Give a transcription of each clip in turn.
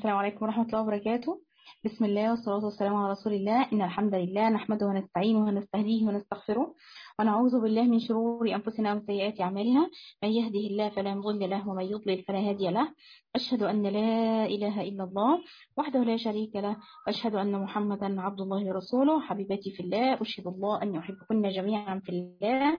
السلام عليكم ورحمة الله وبركاته بسم الله والصلاة والسلام على رسول الله إن الحمد لله نحمده ونستعينه ونستهديه ونستغفره ونعوذ بالله من شرور أنفسنا ومن سيئات أعمالنا من يهده الله فلا مضل له ومن يضلل فلا هادي له أشهد أن لا إله إلا الله وحده لا شريك له وأشهد أن محمدا عبد الله ورسوله حبيبتي في الله أشهد الله أن يحبكن جميعا في الله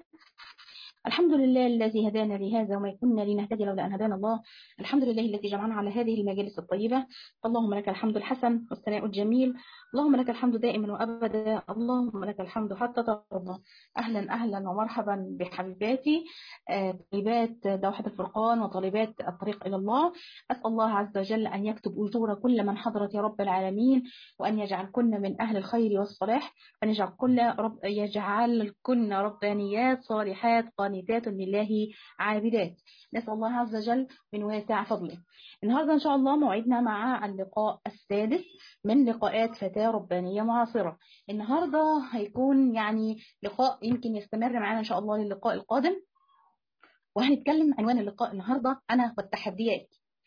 الحمد لله الذي هدانا لهذا وما كنا لنهتدي لولا أن هدانا الله الحمد لله الذي جمعنا على هذه المجالس الطيبة اللهم لك الحمد الحسن والثناء الجميل اللهم لك الحمد دائما وأبدا اللهم لك الحمد حتى ترضى أهلا أهلا ومرحبا بحبيباتي طالبات دوحة الفرقان وطالبات الطريق إلى الله أسأل الله عز وجل أن يكتب أجور كل من حضرت يا رب العالمين وأن يجعل كنا من أهل الخير والصلاح وأن يجعل كل رب يجعل كنا ربانيات صالحات قانتات لله عابدات نسأل الله عز وجل من واسع فضله النهاردة إن شاء الله موعدنا مع اللقاء السادس من لقاءات فتاة ربانية معاصرة النهاردة هيكون يعني لقاء يمكن يستمر معنا إن شاء الله للقاء القادم وهنتكلم عنوان اللقاء النهاردة أنا والتحديات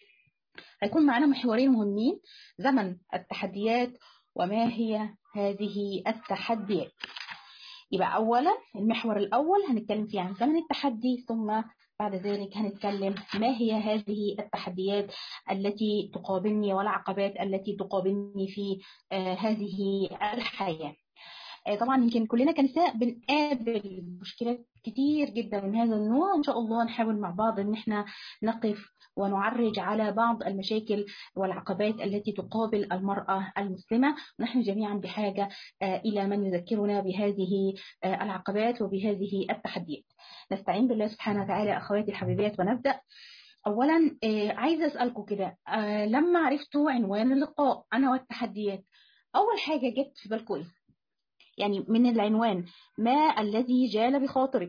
هيكون معنا محورين مهمين زمن التحديات وما هي هذه التحديات يبقى أولا المحور الأول هنتكلم فيه عن زمن التحدي ثم بعد ذلك هنتكلم ما هي هذه التحديات التي تقابلني والعقبات التي تقابلني في آه هذه الحياة آه طبعا يمكن كلنا كنساء بنقابل مشكلات كتير جدا من هذا النوع ان شاء الله نحاول مع بعض ان احنا نقف ونعرج على بعض المشاكل والعقبات التي تقابل المرأة المسلمة نحن جميعا بحاجة آه إلى من يذكرنا بهذه العقبات وبهذه التحديات نستعين بالله سبحانه وتعالى أخواتي الحبيبات ونبدأ أولا عايزة أسألكم كده لما عرفتوا عنوان اللقاء أنا والتحديات أول حاجة جت في بالكم إيه؟ يعني من العنوان ما الذي جال بخاطرك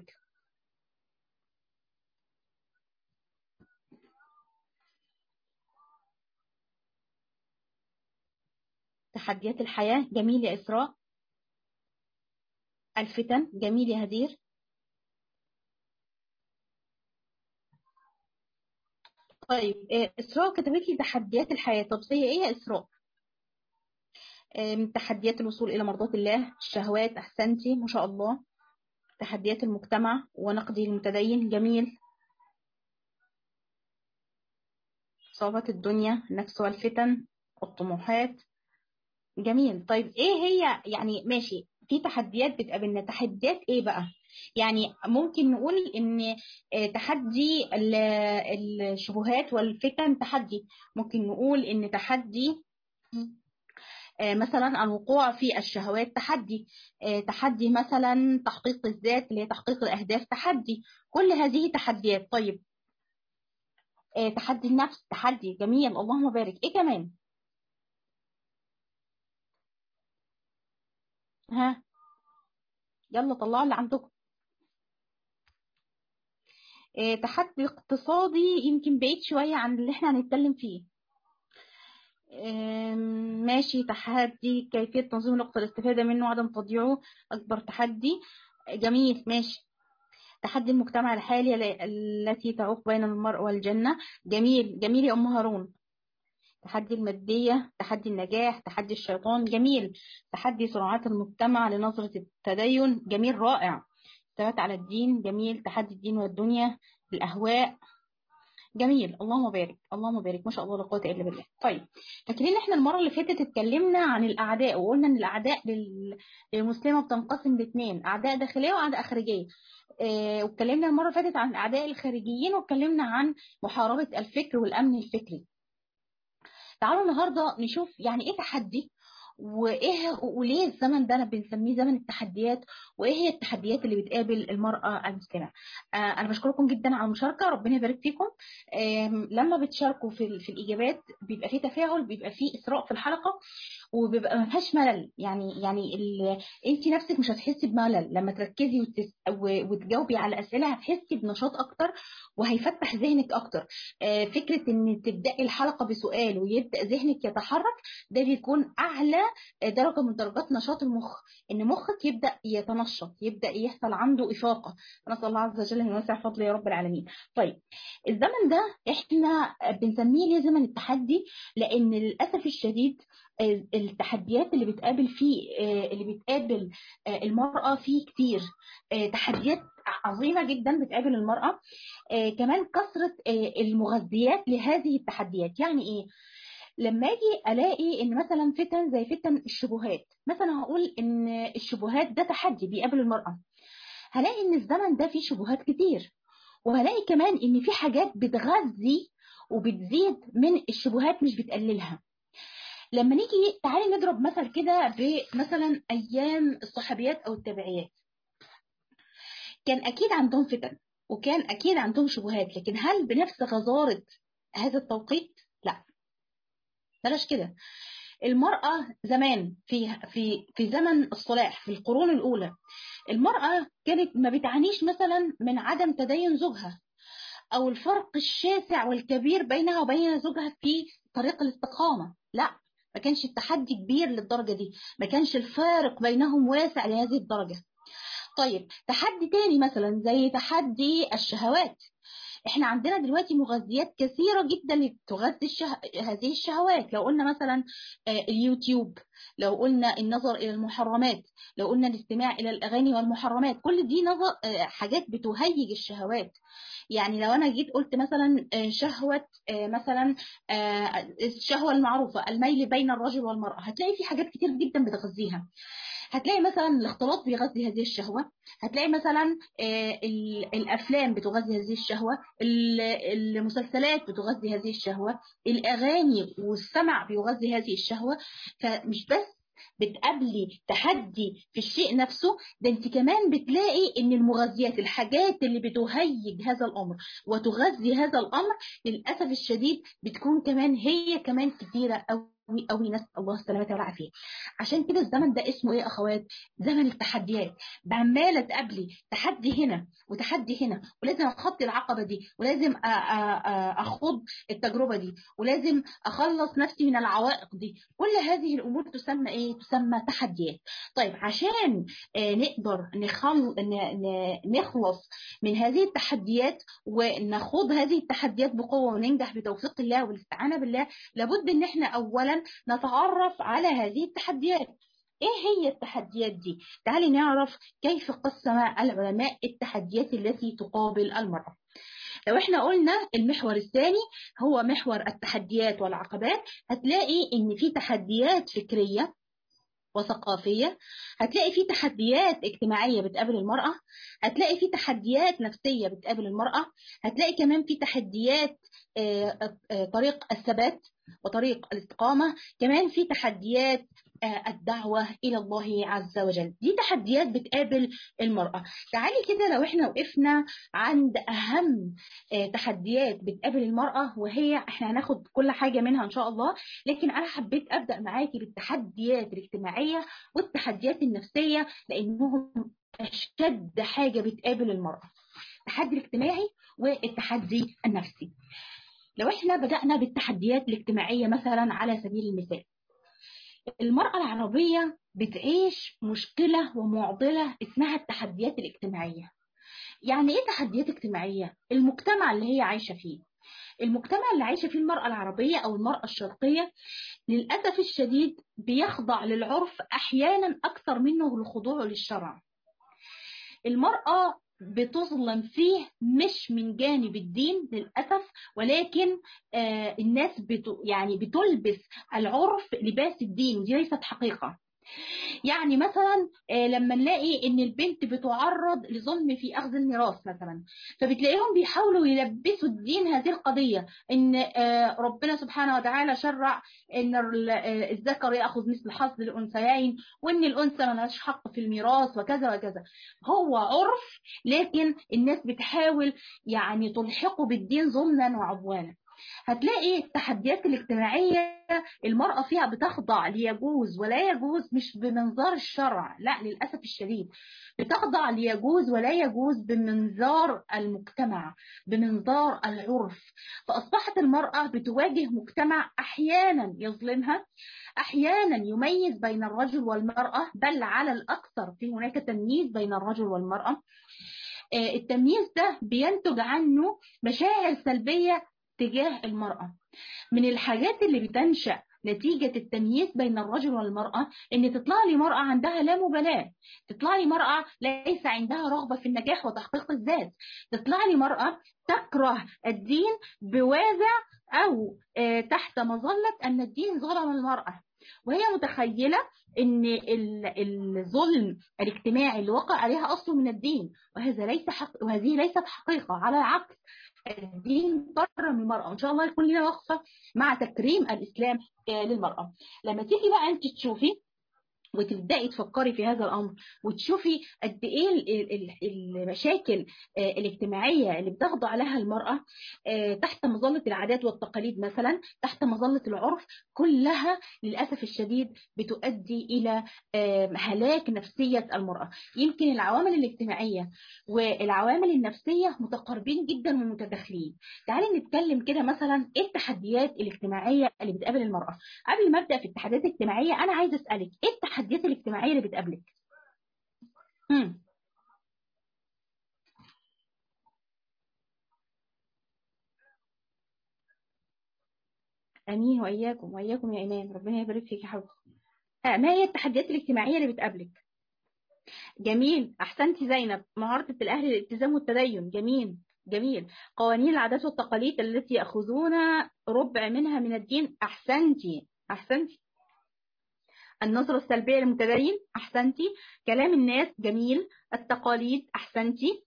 تحديات الحياة جميل يا إسراء الفتن جميل يا هدير طيب إسراء كتبت لي تحديات الحياة طب هي إيه يا إسراء تحديات الوصول إلى مرضات الله الشهوات أحسنتي ما شاء الله تحديات المجتمع ونقده المتدين جميل صعوبات الدنيا النفس والفتن والطموحات جميل طيب ايه هي يعني ماشي في تحديات بتقابلنا تحديات ايه بقى يعني ممكن نقول ان تحدي الشبهات والفتن تحدي ممكن نقول ان تحدي مثلا الوقوع في الشهوات تحدي تحدي مثلا تحقيق الذات اللي هي تحقيق الاهداف تحدي كل هذه تحديات طيب تحدي النفس تحدي جميل اللهم بارك ايه كمان ها يلا طلعوا اللي عندكم إيه تحدي اقتصادي يمكن بعيد شوية عن اللي احنا هنتكلم فيه إيه ماشي تحدي كيفية تنظيم الوقت الاستفادة منه وعدم تضييعه أكبر تحدي جميل ماشي تحدي المجتمع الحالي التي تعوق بين المرء والجنة جميل جميل يا أم هارون تحدي المادية تحدي النجاح تحدي الشيطان جميل تحدي صراعات المجتمع لنظرة التدين جميل رائع ثبات على الدين جميل تحدي الدين والدنيا الأهواء جميل اللهم بارك اللهم بارك ما شاء الله لا قوه الا بالله طيب فاكرين احنا المره اللي فاتت اتكلمنا عن الاعداء وقلنا ان الاعداء للمسلمه بتنقسم لاثنين اعداء داخليه واعداء خارجيه اه واتكلمنا المره اللي فاتت عن الاعداء الخارجيين واتكلمنا عن محاربه الفكر والامن الفكري تعالوا النهارده نشوف يعني ايه تحدي وايه وليه الزمن ده انا بنسميه زمن التحديات وايه هي التحديات اللي بتقابل المراه المسلمه آه انا بشكركم جدا على المشاركه ربنا يبارك فيكم آه لما بتشاركوا في, في الاجابات بيبقى في تفاعل بيبقى في اسراء في الحلقه وبيبقى ما فيهاش ملل يعني يعني انت نفسك مش هتحسي بملل لما تركزي وتس... وتجاوبي على الاسئله هتحسي بنشاط اكتر وهيفتح ذهنك اكتر آه فكره ان تبداي الحلقه بسؤال ويبدا ذهنك يتحرك ده بيكون اعلى درجة من درجات نشاط المخ ان مخك يبدأ يتنشط يبدأ يحصل عنده إفاقة نسأل الله عز وجل ان يوسع فضله يا رب العالمين طيب الزمن ده احنا بنسميه ليه زمن التحدي لان للأسف الشديد التحديات اللي بتقابل فيه اللي بتقابل المرأة فيه كتير تحديات عظيمة جدا بتقابل المرأة كمان كثرة المغذيات لهذه التحديات يعني ايه لما اجي الاقي ان مثلا فتن زي فتن الشبهات مثلا هقول ان الشبهات ده تحدي بيقابل المرأة هلاقي ان الزمن ده فيه شبهات كتير وهلاقي كمان ان في حاجات بتغذي وبتزيد من الشبهات مش بتقللها لما نيجي تعالي نضرب مثل كده بمثلا ايام الصحابيات او التابعيات كان اكيد عندهم فتن وكان اكيد عندهم شبهات لكن هل بنفس غزارة هذا التوقيت لا بلاش كده المرأة زمان في في في زمن الصلاح في القرون الأولى المرأة كانت ما بتعانيش مثلا من عدم تدين زوجها أو الفرق الشاسع والكبير بينها وبين زوجها في طريق الاستقامة لا ما كانش التحدي كبير للدرجة دي ما كانش الفارق بينهم واسع لهذه الدرجة طيب تحدي تاني مثلا زي تحدي الشهوات احنا عندنا دلوقتي مغذيات كثيره جدا تغذي الشه... هذه الشهوات لو قلنا مثلا اليوتيوب لو قلنا النظر الى المحرمات لو قلنا الاستماع الى الاغاني والمحرمات كل دي نظر حاجات بتهيج الشهوات يعني لو انا جيت قلت مثلا شهوه مثلا الشهوه المعروفه الميل بين الرجل والمراه هتلاقي في حاجات كتير جدا بتغذيها هتلاقي مثلا الاختلاط بيغذي هذه الشهوة هتلاقي مثلا الأفلام بتغذي هذه الشهوة المسلسلات بتغذي هذه الشهوة الأغاني والسمع بيغذي هذه الشهوة فمش بس بتقابلي تحدي في الشيء نفسه ده انت كمان بتلاقي ان المغذيات الحاجات اللي بتهيج هذا الامر وتغذي هذا الامر للاسف الشديد بتكون كمان هي كمان كثيره قوي قوي قوي نسال الله السلامه والعافيه عشان كده الزمن ده اسمه ايه اخوات زمن التحديات بعماله تقابلي تحدي هنا وتحدي هنا ولازم اخطي العقبه دي ولازم اخوض التجربه دي ولازم اخلص نفسي من العوائق دي كل هذه الامور تسمى ايه تسمى تحديات طيب عشان نقدر نخل... نخلص من هذه التحديات ونخوض هذه التحديات بقوه وننجح بتوفيق الله والاستعانه بالله لابد ان احنا اولا نتعرف على هذه التحديات ايه هي التحديات دي تعالي نعرف كيف قسم العلماء التحديات التي تقابل المرأة لو احنا قلنا المحور الثاني هو محور التحديات والعقبات هتلاقي ان في تحديات فكرية وثقافية هتلاقي في تحديات اجتماعية بتقابل المرأة هتلاقي في تحديات نفسية بتقابل المرأة هتلاقي كمان في تحديات طريق الثبات وطريق الاستقامة كمان في تحديات الدعوة إلى الله عز وجل دي تحديات بتقابل المرأة تعالي كده لو احنا وقفنا عند أهم تحديات بتقابل المرأة وهي احنا هناخد كل حاجة منها إن شاء الله لكن أنا حبيت أبدأ معاكي بالتحديات الاجتماعية والتحديات النفسية لأنهم أشد حاجة بتقابل المرأة التحدي الاجتماعي والتحدي النفسي لو احنا بدأنا بالتحديات الاجتماعية مثلا على سبيل المثال المرأة العربية بتعيش مشكلة ومعضلة اسمها التحديات الاجتماعية يعني ايه تحديات اجتماعية؟ المجتمع اللي هي عايشة فيه المجتمع اللي عايشة فيه المرأة العربية أو المرأة الشرقية للأسف الشديد بيخضع للعرف أحيانا أكثر منه لخضوعه للشرع المرأة بتظلم فيه مش من جانب الدين للأسف ولكن آه الناس بت يعني بتلبس العرف لباس الدين ودي ليست حقيقة يعني مثلا لما نلاقي ان البنت بتعرض لظلم في اخذ الميراث مثلا فبتلاقيهم بيحاولوا يلبسوا الدين هذه القضيه ان ربنا سبحانه وتعالى شرع ان الذكر ياخذ مثل حظ الانثيين وان الانثى ملهاش حق في الميراث وكذا وكذا هو عرف لكن الناس بتحاول يعني تلحقه بالدين ظلما وعدوانا هتلاقي التحديات الاجتماعية المرأة فيها بتخضع ليجوز ولا يجوز مش بمنظار الشرع لا للأسف الشديد بتخضع ليجوز ولا يجوز بمنظار المجتمع بمنظار العرف فأصبحت المرأة بتواجه مجتمع أحيانا يظلمها أحيانا يميز بين الرجل والمرأة بل على الأكثر في هناك تمييز بين الرجل والمرأة التمييز ده بينتج عنه مشاعر سلبية تجاه المرأة من الحاجات اللي بتنشأ نتيجة التمييز بين الرجل والمرأة إن تطلع لي مرأة عندها لا مبالاة تطلع لي مرأة ليس عندها رغبة في النجاح وتحقيق الذات تطلع لي مرأة تكره الدين بوازع أو تحت مظلة أن الدين ظلم المرأة وهي متخيلة ان الظلم الاجتماعي اللي وقع عليها اصله من الدين وهذا ليس حق وهذه ليست حقيقه على العكس الدين كرم المرأة وإن شاء الله يكون لنا وقفة مع تكريم الإسلام للمرأة لما تيجي بقى أنت تشوفي وتبدأي تفكري في هذا الأمر وتشوفي قد إيه المشاكل الاجتماعية اللي بتخضع لها المرأة تحت مظلة العادات والتقاليد مثلا تحت مظلة العرف كلها للأسف الشديد بتؤدي إلى هلاك نفسية المرأة يمكن العوامل الاجتماعية والعوامل النفسية متقاربين جدا ومتداخلين تعالي نتكلم كده مثلا إيه التحديات الاجتماعية اللي بتقابل المرأة قبل ما أبدأ في التحديات الاجتماعية أنا عايزة أسألك إيه التحديات التحديات الاجتماعية اللي بتقابلك مم. امين واياكم واياكم يا ايمان ربنا يبارك فيك يا حبيبتي ما هي التحديات الاجتماعيه اللي بتقابلك جميل احسنتي زينب مهاره الاهل الالتزام والتدين جميل جميل قوانين العادات والتقاليد التي ياخذون ربع منها من الدين احسنتي احسنتي النظرة السلبية للمتدين أحسنتي كلام الناس جميل التقاليد أحسنتي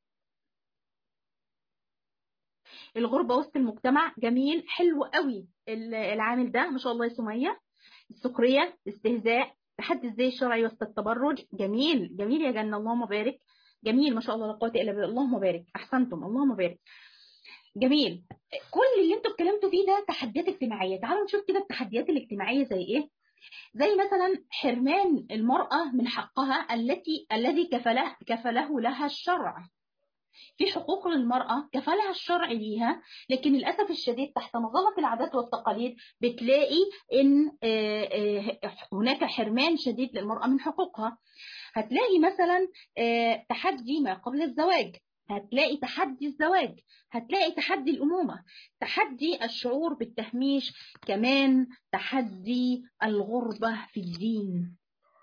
الغربة وسط المجتمع جميل حلو قوي العامل ده ما شاء الله يا سمية السخرية الاستهزاء تحدي ازاي الشرعي وسط التبرج جميل جميل يا جنة اللهم بارك جميل ما شاء الله لا قوه الا بالله اللهم بارك احسنتم اللهم بارك جميل كل اللي انتوا اتكلمتوا فيه ده تحديات اجتماعيه تعالوا نشوف كده التحديات الاجتماعيه زي ايه زي مثلا حرمان المرأة من حقها التي الذي كفله كفله لها الشرع في حقوق للمرأة كفلها الشرع ليها لكن للأسف الشديد تحت مظلة العادات والتقاليد بتلاقي إن هناك حرمان شديد للمرأة من حقوقها هتلاقي مثلا تحدي ما قبل الزواج هتلاقي تحدي الزواج هتلاقي تحدي الأمومة تحدي الشعور بالتهميش كمان تحدي الغربة في الدين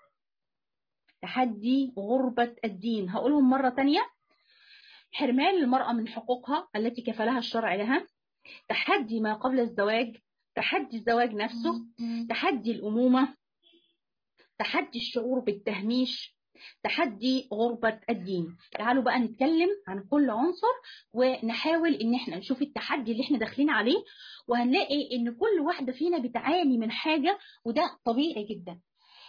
تحدي غربة الدين هقولهم مرة تانية حرمان المرأة من حقوقها التي كفلها الشرع لها تحدي ما قبل الزواج تحدي الزواج نفسه تحدي الأمومة تحدي الشعور بالتهميش تحدي غربة الدين تعالوا بقى نتكلم عن كل عنصر ونحاول ان احنا نشوف التحدي اللي احنا داخلين عليه وهنلاقي ان كل واحدة فينا بتعاني من حاجة وده طبيعي جدا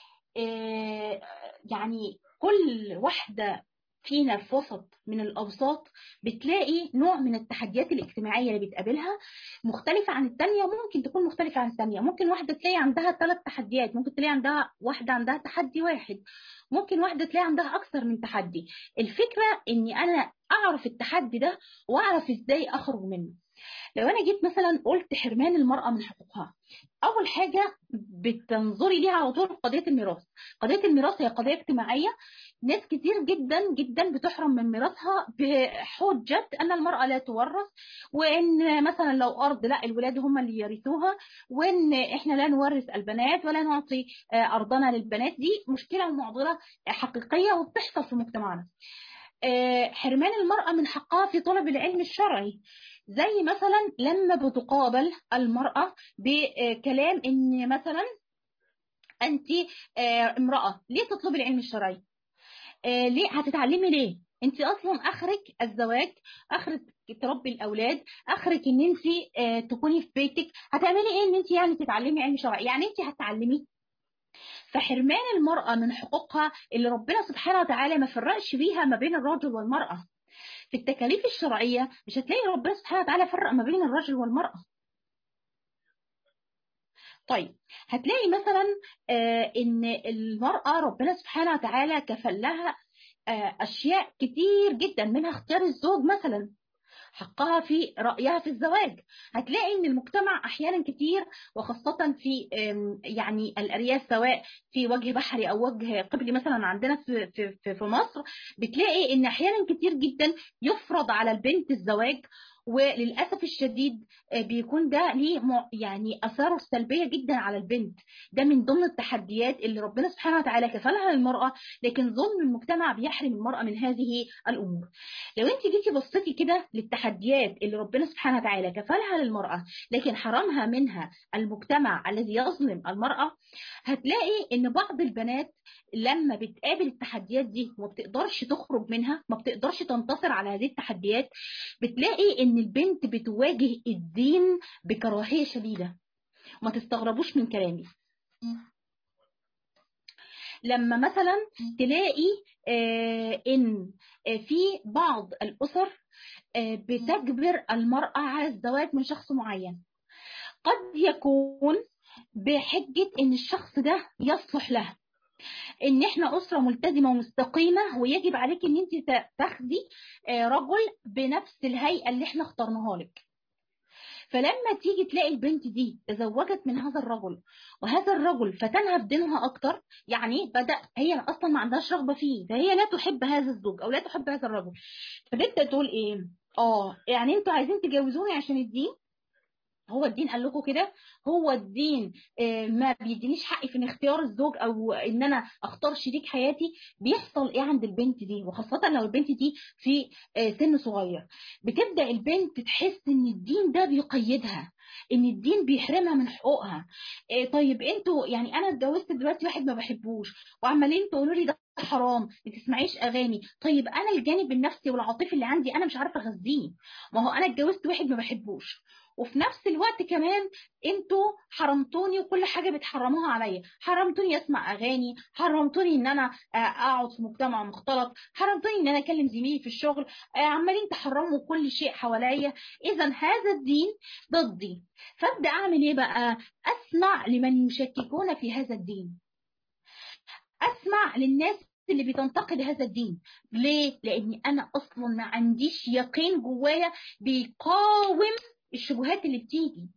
يعني كل واحدة فينا في وسط من الأوساط بتلاقي نوع من التحديات الاجتماعية اللي بتقابلها مختلفة عن التانية ممكن تكون مختلفة عن التانية ممكن واحدة تلاقي عندها ثلاث تحديات ممكن تلاقي عندها واحدة عندها تحدي واحد ممكن واحدة تلاقي عندها أكثر من تحدي الفكرة إني أنا أعرف التحدي ده وأعرف إزاي أخرج منه لو أنا جيت مثلا قلت حرمان المرأة من حقوقها أول حاجة بتنظري ليها على طول قضية الميراث قضية الميراث هي قضية اجتماعية ناس كتير جدا جدا بتحرم من ميراثها بحجة أن المرأة لا تورث وإن مثلا لو أرض لا الولاد هم اللي يرثوها وإن إحنا لا نورث البنات ولا نعطي أرضنا للبنات دي مشكلة ومعضلة حقيقية وبتحصل في مجتمعنا حرمان المرأة من حقها في طلب العلم الشرعي زي مثلا لما بتقابل المرأة بكلام إن مثلا أنت امرأة ليه تطلبي العلم الشرعي ليه هتتعلمي ليه انت اصلا اخرك الزواج اخرك تربي الاولاد اخرك ان انت تكوني في بيتك هتعملي ايه ان انت يعني تتعلمي علم شرعي يعني انت هتتعلمي فحرمان المرأة من حقوقها اللي ربنا سبحانه وتعالى ما فرقش بيها ما بين الرجل والمرأة في التكاليف الشرعية مش هتلاقي ربنا سبحانه وتعالى فرق ما بين الرجل والمرأة طيب هتلاقي مثلا آه ان المرأة ربنا سبحانه وتعالى كفل لها آه اشياء كتير جدا منها اختيار الزوج مثلا حقها في رأيها في الزواج هتلاقي ان المجتمع احيانا كتير وخاصة في يعني الارياف سواء في وجه بحري او وجه قبلي مثلا عندنا في, في, في مصر بتلاقي ان احيانا كتير جدا يفرض على البنت الزواج وللاسف الشديد بيكون ده ليه يعني اثاره السلبيه جدا على البنت ده من ضمن التحديات اللي ربنا سبحانه وتعالى كفلها للمراه لكن ظلم المجتمع بيحرم المراه من هذه الامور لو انت جيتي بصيتي كده للتحديات اللي ربنا سبحانه وتعالى كفلها للمراه لكن حرمها منها المجتمع الذي يظلم المراه هتلاقي ان بعض البنات لما بتقابل التحديات دي وما بتقدرش تخرج منها ما بتقدرش تنتصر على هذه التحديات بتلاقي ان البنت بتواجه الدين بكراهيه شديده وما تستغربوش من كلامي لما مثلا تلاقي آه ان آه في بعض الاسر آه بتجبر المراه على الزواج من شخص معين قد يكون بحجه ان الشخص ده يصلح لها ان احنا اسره ملتزمه ومستقيمه ويجب عليك ان انت تاخدي رجل بنفس الهيئه اللي احنا اخترناها لك فلما تيجي تلاقي البنت دي تزوجت من هذا الرجل وهذا الرجل فتنها بدينها اكتر يعني بدا هي اصلا ما عندهاش رغبه فيه فهي لا تحب هذا الزوج او لا تحب هذا الرجل فتبدا تقول ايه اه يعني انتوا عايزين تجوزوني عشان الدين هو الدين قال لكم كده هو الدين ما بيدينيش حقي في ان اختيار الزوج او ان انا اختار شريك حياتي بيحصل ايه عند البنت دي وخاصه لو البنت دي في سن صغير بتبدا البنت تحس ان الدين ده بيقيدها ان الدين بيحرمها من حقوقها إيه طيب انتوا يعني انا اتجوزت دلوقتي واحد ما بحبوش وعمالين تقولوا لي ده حرام ما تسمعيش اغاني طيب انا الجانب النفسي والعاطفي اللي عندي انا مش عارفه اغذيه ما هو انا اتجوزت واحد ما بحبوش وفي نفس الوقت كمان انتوا حرمتوني وكل حاجه بتحرموها عليا حرمتوني اسمع اغاني حرمتوني ان انا اقعد في مجتمع مختلط حرمتوني ان انا اكلم زميلي في الشغل عمالين تحرموا كل شيء حواليا اذا هذا الدين ضدي فابدا اعمل ايه بقى اسمع لمن يشككون في هذا الدين اسمع للناس اللي بتنتقد هذا الدين ليه لاني انا اصلا ما عنديش يقين جوايا بيقاوم الشبهات اللي بتيجي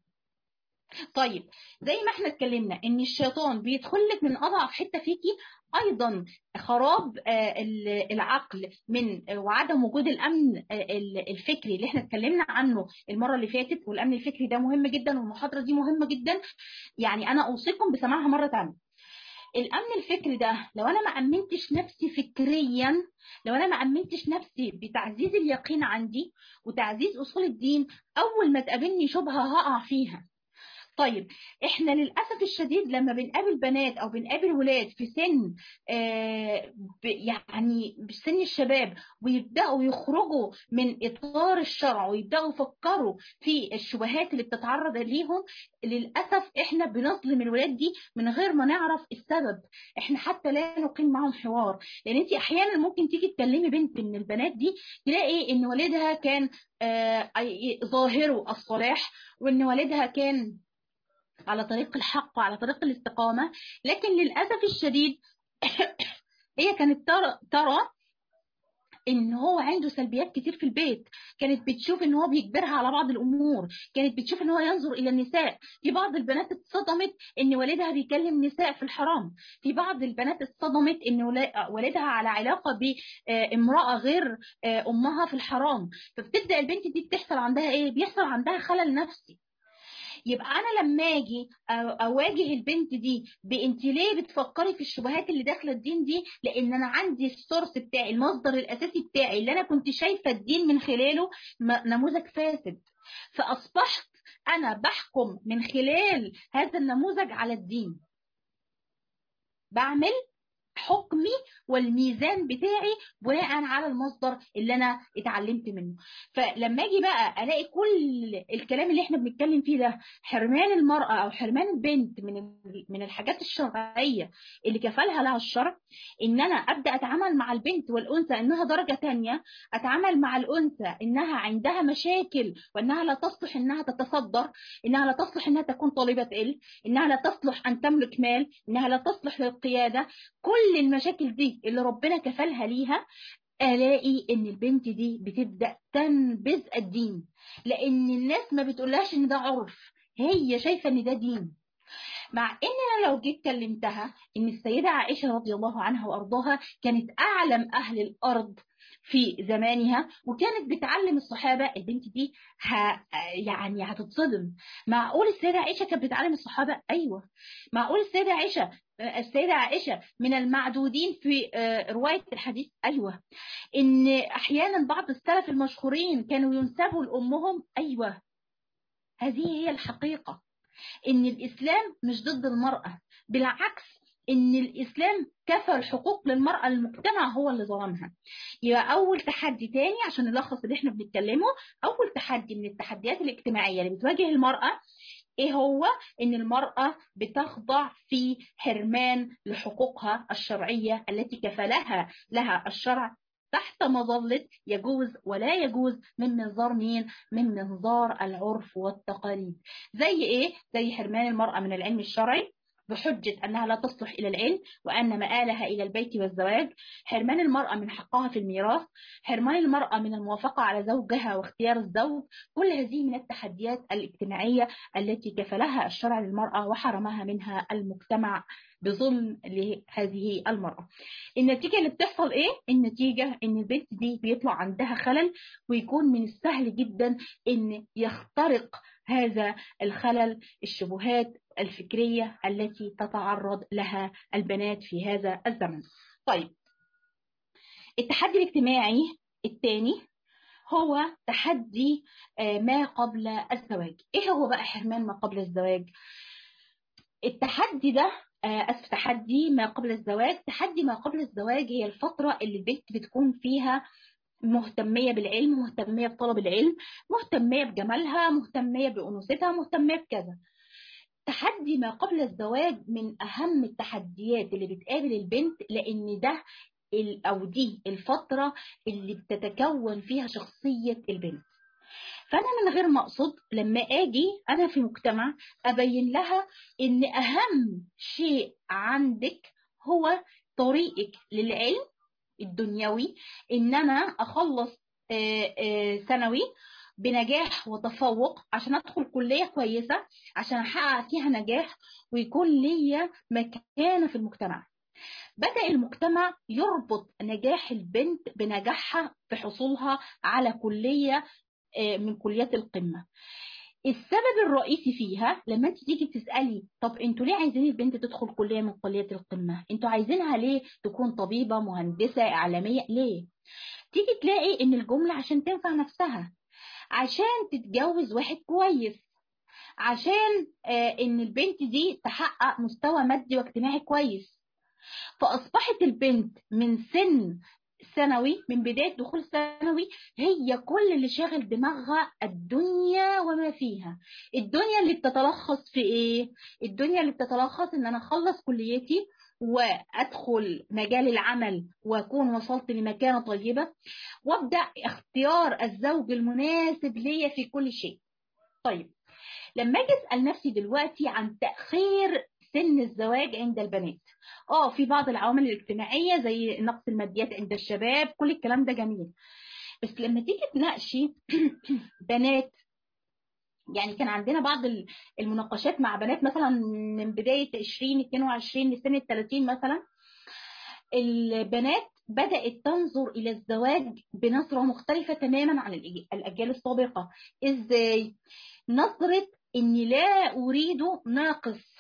طيب زي ما احنا اتكلمنا ان الشيطان بيدخل لك من اضعف حته فيكي ايضا خراب العقل من وعدم وجود الامن الفكري اللي احنا اتكلمنا عنه المره اللي فاتت والامن الفكري ده مهم جدا والمحاضره دي مهمه جدا يعني انا اوصيكم بسماعها مره ثانيه الامن الفكري ده لو انا ما امنتش نفسي فكريا لو انا ما امنتش نفسي بتعزيز اليقين عندي وتعزيز اصول الدين اول ما تقابلني شبهه هقع فيها طيب احنا للاسف الشديد لما بنقابل بنات او بنقابل ولاد في سن آه يعني سن الشباب ويبداوا يخرجوا من اطار الشرع ويبداوا يفكروا في الشبهات اللي بتتعرض ليهم للاسف احنا بنظلم الولاد دي من غير ما نعرف السبب احنا حتى لا نقيم معاهم حوار لان انت احيانا ممكن تيجي تكلمي بنت من البنات دي تلاقي ان والدها كان آه ظاهره الصلاح وان والدها كان على طريق الحق وعلى طريق الاستقامة لكن للأسف الشديد هي كانت ترى, ترى ان هو عنده سلبيات كتير في البيت كانت بتشوف ان هو بيجبرها على بعض الامور كانت بتشوف ان هو ينظر الى النساء في بعض البنات اتصدمت ان والدها بيكلم نساء في الحرام في بعض البنات اتصدمت ان والدها على علاقه بامراه غير امها في الحرام فبتبدا البنت دي بتحصل عندها ايه بيحصل عندها خلل نفسي يبقى انا لما اجي اواجه البنت دي بانت ليه بتفكري في الشبهات اللي داخله الدين دي لان انا عندي السورس بتاعي المصدر الاساسي بتاعي اللي انا كنت شايفه الدين من خلاله نموذج فاسد فاصبحت انا بحكم من خلال هذا النموذج على الدين بعمل حكمي والميزان بتاعي بناء على المصدر اللي انا اتعلمت منه فلما اجي بقى الاقي كل الكلام اللي احنا بنتكلم فيه ده حرمان المراه او حرمان البنت من من الحاجات الشرعيه اللي كفلها لها الشرع ان انا ابدا اتعامل مع البنت والانثى انها درجه تانية اتعامل مع الانثى انها عندها مشاكل وانها لا تصلح انها تتصدر انها لا تصلح انها تكون طالبه علم انها لا تصلح ان تملك مال انها لا تصلح للقياده كل المشاكل دي اللي ربنا كفلها ليها الاقي ان البنت دي بتبدا تنبذ الدين لان الناس ما بتقولهاش ان ده عرف هي شايفه ان ده دين مع ان انا لو جيت كلمتها ان السيده عائشه رضي الله عنها وارضاها كانت اعلم اهل الارض في زمانها وكانت بتعلم الصحابه البنت دي ه... يعني هتتصدم معقول السيده عائشه كانت بتعلم الصحابه ايوه معقول السيده عائشه السيده عائشه من المعدودين في روايه الحديث ايوه ان احيانا بعض السلف المشهورين كانوا ينسبوا لامهم ايوه هذه هي الحقيقه ان الاسلام مش ضد المراه بالعكس ان الاسلام كفل حقوق للمراه المجتمع هو اللي ظلمها يبقى اول تحدي تاني عشان نلخص اللي احنا بنتكلمه اول تحدي من التحديات الاجتماعيه اللي بتواجه المراه ايه هو ان المراه بتخضع في حرمان لحقوقها الشرعيه التي كفلها لها الشرع تحت مظلة يجوز ولا يجوز من منظار مين؟ من منظار العرف والتقاليد. زي ايه؟ زي حرمان المرأة من العلم الشرعي بحجة أنها لا تصلح إلى العلم وأن مآلها إلى البيت والزواج حرمان المرأة من حقها في الميراث حرمان المرأة من الموافقة على زوجها واختيار الزوج كل هذه من التحديات الاجتماعية التي كفلها الشرع للمرأة وحرمها منها المجتمع بظلم لهذه المرأة النتيجة اللي بتحصل ايه؟ النتيجة ان البنت دي بيطلع عندها خلل ويكون من السهل جدا ان يخترق هذا الخلل الشبهات الفكرية التي تتعرض لها البنات في هذا الزمن طيب التحدي الاجتماعي الثاني هو تحدي ما قبل الزواج ايه هو بقى حرمان ما قبل الزواج التحدي ده اسف تحدي ما قبل الزواج تحدي ما قبل الزواج هي الفترة اللي البنت بتكون فيها مهتمية بالعلم مهتمية بطلب العلم مهتمية بجمالها مهتمية بأنوثتها مهتمية بكذا تحدي ما قبل الزواج من أهم التحديات اللي بتقابل البنت لأن ده أو دي الفترة اللي بتتكون فيها شخصية البنت فأنا من غير ما أقصد لما أجي أنا في مجتمع أبين لها إن أهم شيء عندك هو طريقك للعلم الدنيوي ان انا اخلص ثانوي بنجاح وتفوق عشان ادخل كليه كويسه عشان احقق فيها نجاح ويكون ليا مكانه في المجتمع بدا المجتمع يربط نجاح البنت بنجاحها في حصولها على كليه من كليات القمه السبب الرئيسي فيها لما انت تيجي تسالي طب انتوا ليه عايزين البنت تدخل كليه من كليات القمه انتوا عايزينها ليه تكون طبيبه مهندسه اعلاميه ليه تيجي تلاقي ان الجمله عشان تنفع نفسها عشان تتجوز واحد كويس عشان آه ان البنت دي تحقق مستوى مادي واجتماعي كويس فاصبحت البنت من سن ثانوي من بداية دخول ثانوي هي كل اللي شاغل دماغها الدنيا وما فيها الدنيا اللي بتتلخص في ايه الدنيا اللي بتتلخص ان انا اخلص كليتي وادخل مجال العمل واكون وصلت لمكانه طيبه وابدا اختيار الزوج المناسب ليا في كل شيء طيب لما اجي اسال نفسي دلوقتي عن تاخير سن الزواج عند البنات اه في بعض العوامل الاجتماعيه زي نقص الماديات عند الشباب كل الكلام ده جميل بس لما تيجي تناقشي بنات يعني كان عندنا بعض المناقشات مع بنات مثلا من بدايه 20 22 لسن ال 30 مثلا البنات بدات تنظر الى الزواج بنظره مختلفه تماما عن الاجيال السابقه ازاي نظره اني لا اريد ناقص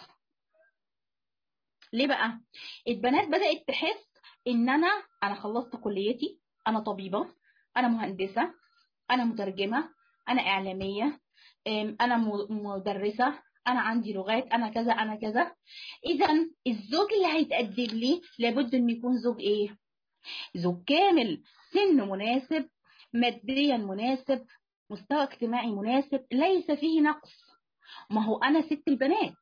ليه بقى البنات بدات تحس ان انا انا خلصت كليتي انا طبيبه انا مهندسه انا مترجمه انا اعلاميه انا مدرسه انا عندي لغات انا كذا انا كذا اذا الزوج اللي هيتقدم لي لابد انه يكون زوج ايه زوج كامل سن مناسب ماديا مناسب مستوى اجتماعي مناسب ليس فيه نقص ما هو انا ست البنات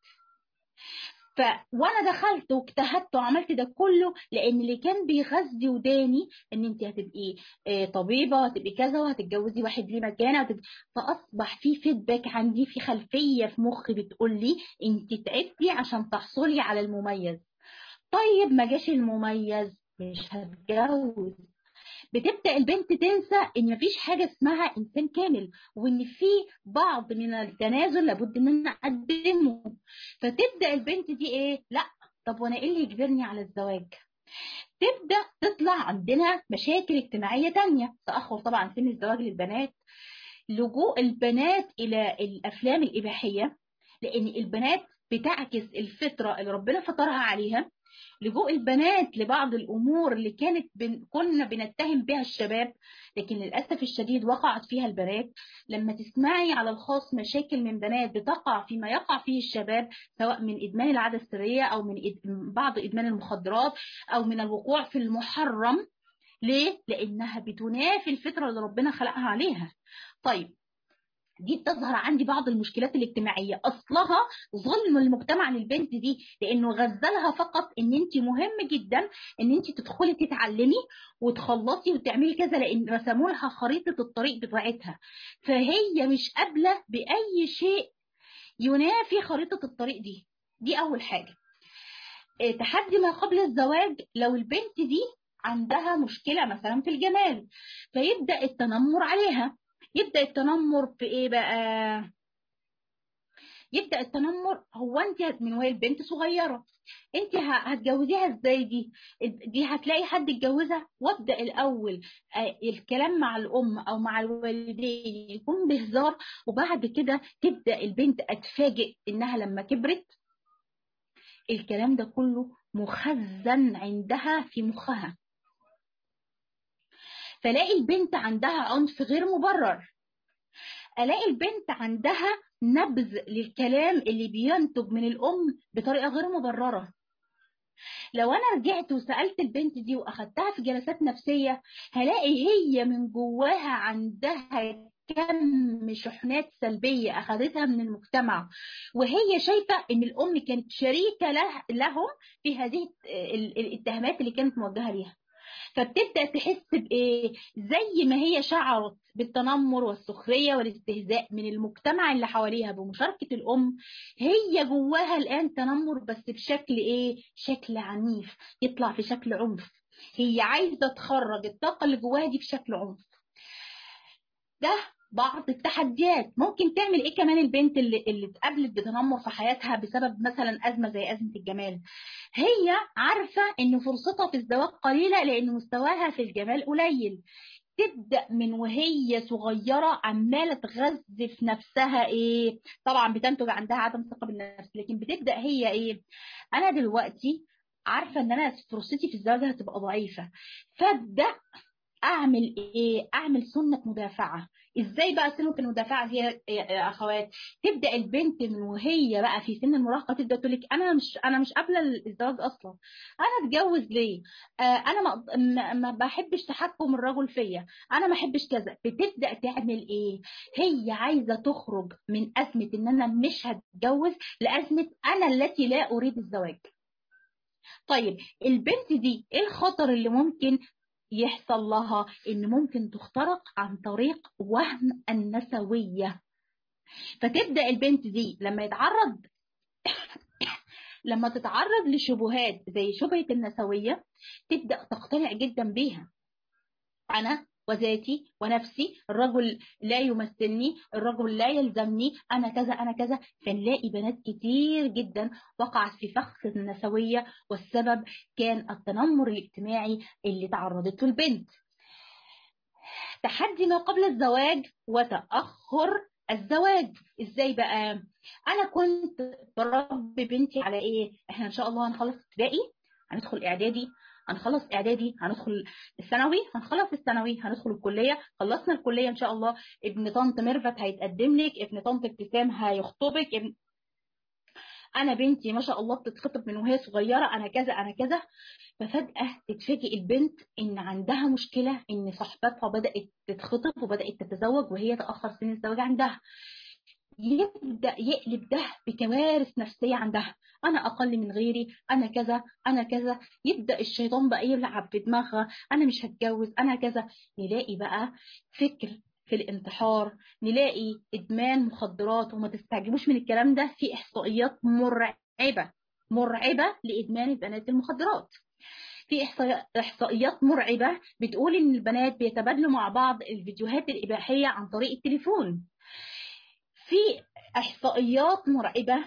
ف وانا دخلت واجتهدت وعملت ده كله لان اللي كان بيغذي وداني ان انت هتبقي طبيبه وهتبقي كذا وهتتجوزي واحد ليه مكانه وهتبقي... فاصبح في فيدباك عندي في خلفيه في مخي بتقول لي انت تعبتي عشان تحصلي على المميز طيب ما جاش المميز مش هتجوز بتبدا البنت تنسى ان مفيش حاجه اسمها انسان كامل وان في بعض من التنازل لابد ان انا اقدمه فتبدا البنت دي ايه لا طب وانا ايه اللي يجبرني على الزواج تبدا تطلع عندنا مشاكل اجتماعيه تانية تاخر طبعا سن الزواج للبنات لجوء البنات الى الافلام الاباحيه لان البنات بتعكس الفطره اللي ربنا فطرها عليها لجوء البنات لبعض الامور اللي كانت بن... كنا بنتهم بها الشباب لكن للاسف الشديد وقعت فيها البنات لما تسمعي على الخاص مشاكل من بنات بتقع فيما يقع فيه الشباب سواء من ادمان العاده السريه او من إد... بعض ادمان المخدرات او من الوقوع في المحرم ليه؟ لانها بتنافي الفطره اللي ربنا خلقها عليها. طيب دي بتظهر عندي بعض المشكلات الاجتماعيه اصلها ظلم المجتمع للبنت دي لانه غزلها فقط ان انت مهم جدا ان انت تدخلي تتعلمي وتخلصي وتعملي كذا لان رسموا لها خريطه الطريق بتاعتها فهي مش قابله باي شيء ينافي خريطه الطريق دي دي اول حاجه تحدي ما قبل الزواج لو البنت دي عندها مشكله مثلا في الجمال فيبدا التنمر عليها يبدا التنمر في ايه بقى يبدا التنمر هو انت من وهي البنت صغيره انت هتجوزيها ازاي دي دي هتلاقي حد يتجوزها وابدا الاول الكلام مع الام او مع الوالدين يكون بهزار وبعد كده تبدا البنت اتفاجئ انها لما كبرت الكلام ده كله مخزن عندها في مخها فلاقي البنت عندها عنف غير مبرر الاقي البنت عندها نبذ للكلام اللي بينتج من الام بطريقه غير مبرره لو انا رجعت وسالت البنت دي واخدتها في جلسات نفسيه هلاقي هي من جواها عندها كم شحنات سلبية أخذتها من المجتمع وهي شايفة إن الأم كانت شريكة له لهم في هذه الاتهامات اللي كانت موجهة ليها فبتبدا تحس بايه زي ما هي شعرت بالتنمر والسخريه والاستهزاء من المجتمع اللي حواليها بمشاركه الام هي جواها الان تنمر بس بشكل ايه شكل عنيف يطلع في شكل عنف هي عايزه تخرج الطاقه اللي جواها دي بشكل عنف ده بعض التحديات ممكن تعمل ايه كمان البنت اللي اللي اتقابلت بتنمر في حياتها بسبب مثلا ازمه زي ازمه الجمال هي عارفه ان فرصتها في الزواج قليله لان مستواها في الجمال قليل تبدا من وهي صغيره عماله تغذي في نفسها ايه طبعا بتنتج عندها عدم ثقه بالنفس لكن بتبدا هي ايه انا دلوقتي عارفه ان انا فرصتي في الزواج هتبقى ضعيفه فابدا اعمل ايه اعمل سنه مدافعه ازاي بقى سنه المدافعه هي يا اخوات تبدا البنت من وهي بقى في سن المراهقه تبدا تقول لك انا مش انا مش قابله الزواج اصلا انا اتجوز ليه آه انا ما, ما بحبش تحكم الرجل فيا انا ما احبش كذا بتبدا تعمل ايه هي عايزه تخرج من ازمه ان انا مش هتجوز لازمه انا التي لا اريد الزواج طيب البنت دي ايه الخطر اللي ممكن يحصل لها ان ممكن تخترق عن طريق وهم النسويه فتبدا البنت دي لما يتعرض لما تتعرض لشبهات زي شبهه النسويه تبدا تقتنع جدا بيها انا وذاتي ونفسي الرجل لا يمثلني الرجل لا يلزمني انا كذا انا كذا فنلاقي بنات كتير جدا وقعت في فخ النسويه والسبب كان التنمر الاجتماعي اللي تعرضت له البنت تحدي ما قبل الزواج وتاخر الزواج ازاي بقى انا كنت بربي بنتي على ايه احنا ان شاء الله هنخلص ابتدائي هندخل اعدادي هنخلص اعدادي هندخل الثانوي هنخلص الثانوي هندخل الكليه خلصنا الكليه ان شاء الله ابن طنط ميرفت هيتقدم لك ابن طنط ابتسام هيخطبك ابن انا بنتي ما شاء الله بتتخطب من وهي صغيره انا كذا انا كذا ففجاه تتفاجئ البنت ان عندها مشكله ان صاحبتها بدات تتخطب وبدات تتزوج وهي تاخر سن الزواج عندها يبدا يقلب ده بكوارث نفسيه عندها انا اقل من غيري انا كذا انا كذا يبدا الشيطان بقى يلعب في دماغها انا مش هتجوز انا كذا نلاقي بقى فكر في الانتحار نلاقي ادمان مخدرات وما تستعجبوش من الكلام ده في احصائيات مرعبه مرعبه لادمان البنات المخدرات في احصائيات مرعبه بتقول ان البنات بيتبادلوا مع بعض الفيديوهات الاباحيه عن طريق التليفون في احصائيات مرعبه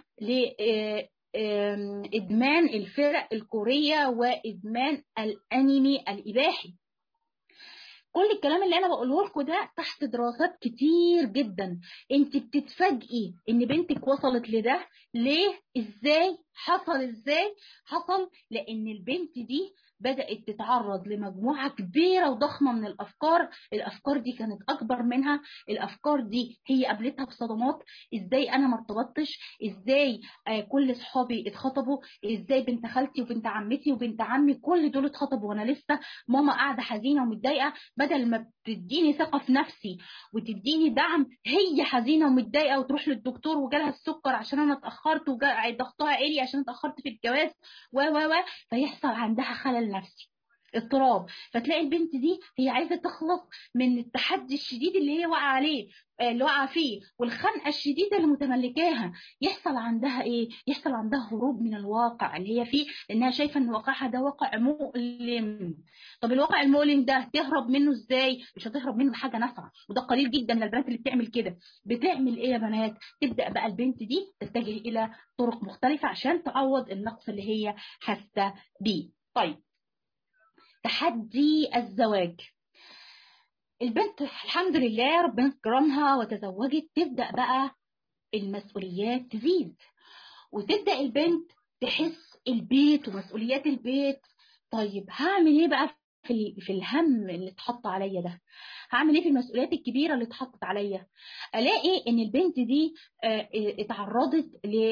لادمان الفرق الكوريه وادمان الانمي الاباحي كل الكلام اللي انا بقوله لكم ده تحت دراسات كتير جدا انت بتتفاجئي ان بنتك وصلت لده ليه ازاي حصل ازاي حصل لان البنت دي بدأت تتعرض لمجموعة كبيرة وضخمة من الأفكار الأفكار دي كانت أكبر منها الأفكار دي هي قابلتها بصدمات إزاي أنا ما ارتبطتش إزاي آه كل صحابي اتخطبوا إزاي بنت خالتي وبنت عمتي وبنت عمي كل دول اتخطبوا وأنا لسه ماما قاعدة حزينة ومتضايقة بدل ما بتديني ثقة في نفسي وتديني دعم هي حزينة ومتضايقة وتروح للدكتور وجالها السكر عشان أنا اتأخرت وضغطها عالي عشان اتأخرت في الجواز و و و فيحصل عندها خلل نفسي اضطراب فتلاقي البنت دي هي عايزه تخلص من التحدي الشديد اللي هي واقعه عليه اللي واقعه فيه والخنقه الشديده اللي متملكاها يحصل عندها ايه يحصل عندها هروب من الواقع اللي هي فيه لانها شايفه ان واقعها ده واقع مؤلم طب الواقع المؤلم ده تهرب منه ازاي مش هتهرب منه بحاجه نافعه وده قليل جدا من البنات اللي بتعمل كده بتعمل ايه يا بنات تبدا بقى البنت دي تتجه الى طرق مختلفه عشان تعوض النقص اللي هي حاسه بيه طيب تحدي الزواج البنت الحمد لله ربنا كرمها وتزوجت تبدأ بقى المسؤوليات تزيد وتبدأ البنت تحس البيت ومسؤوليات البيت طيب هعمل ايه بقى في في الهم اللي اتحط عليا ده هعمل ايه في المسؤوليات الكبيره اللي اتحطت عليا الاقي ان البنت دي اتعرضت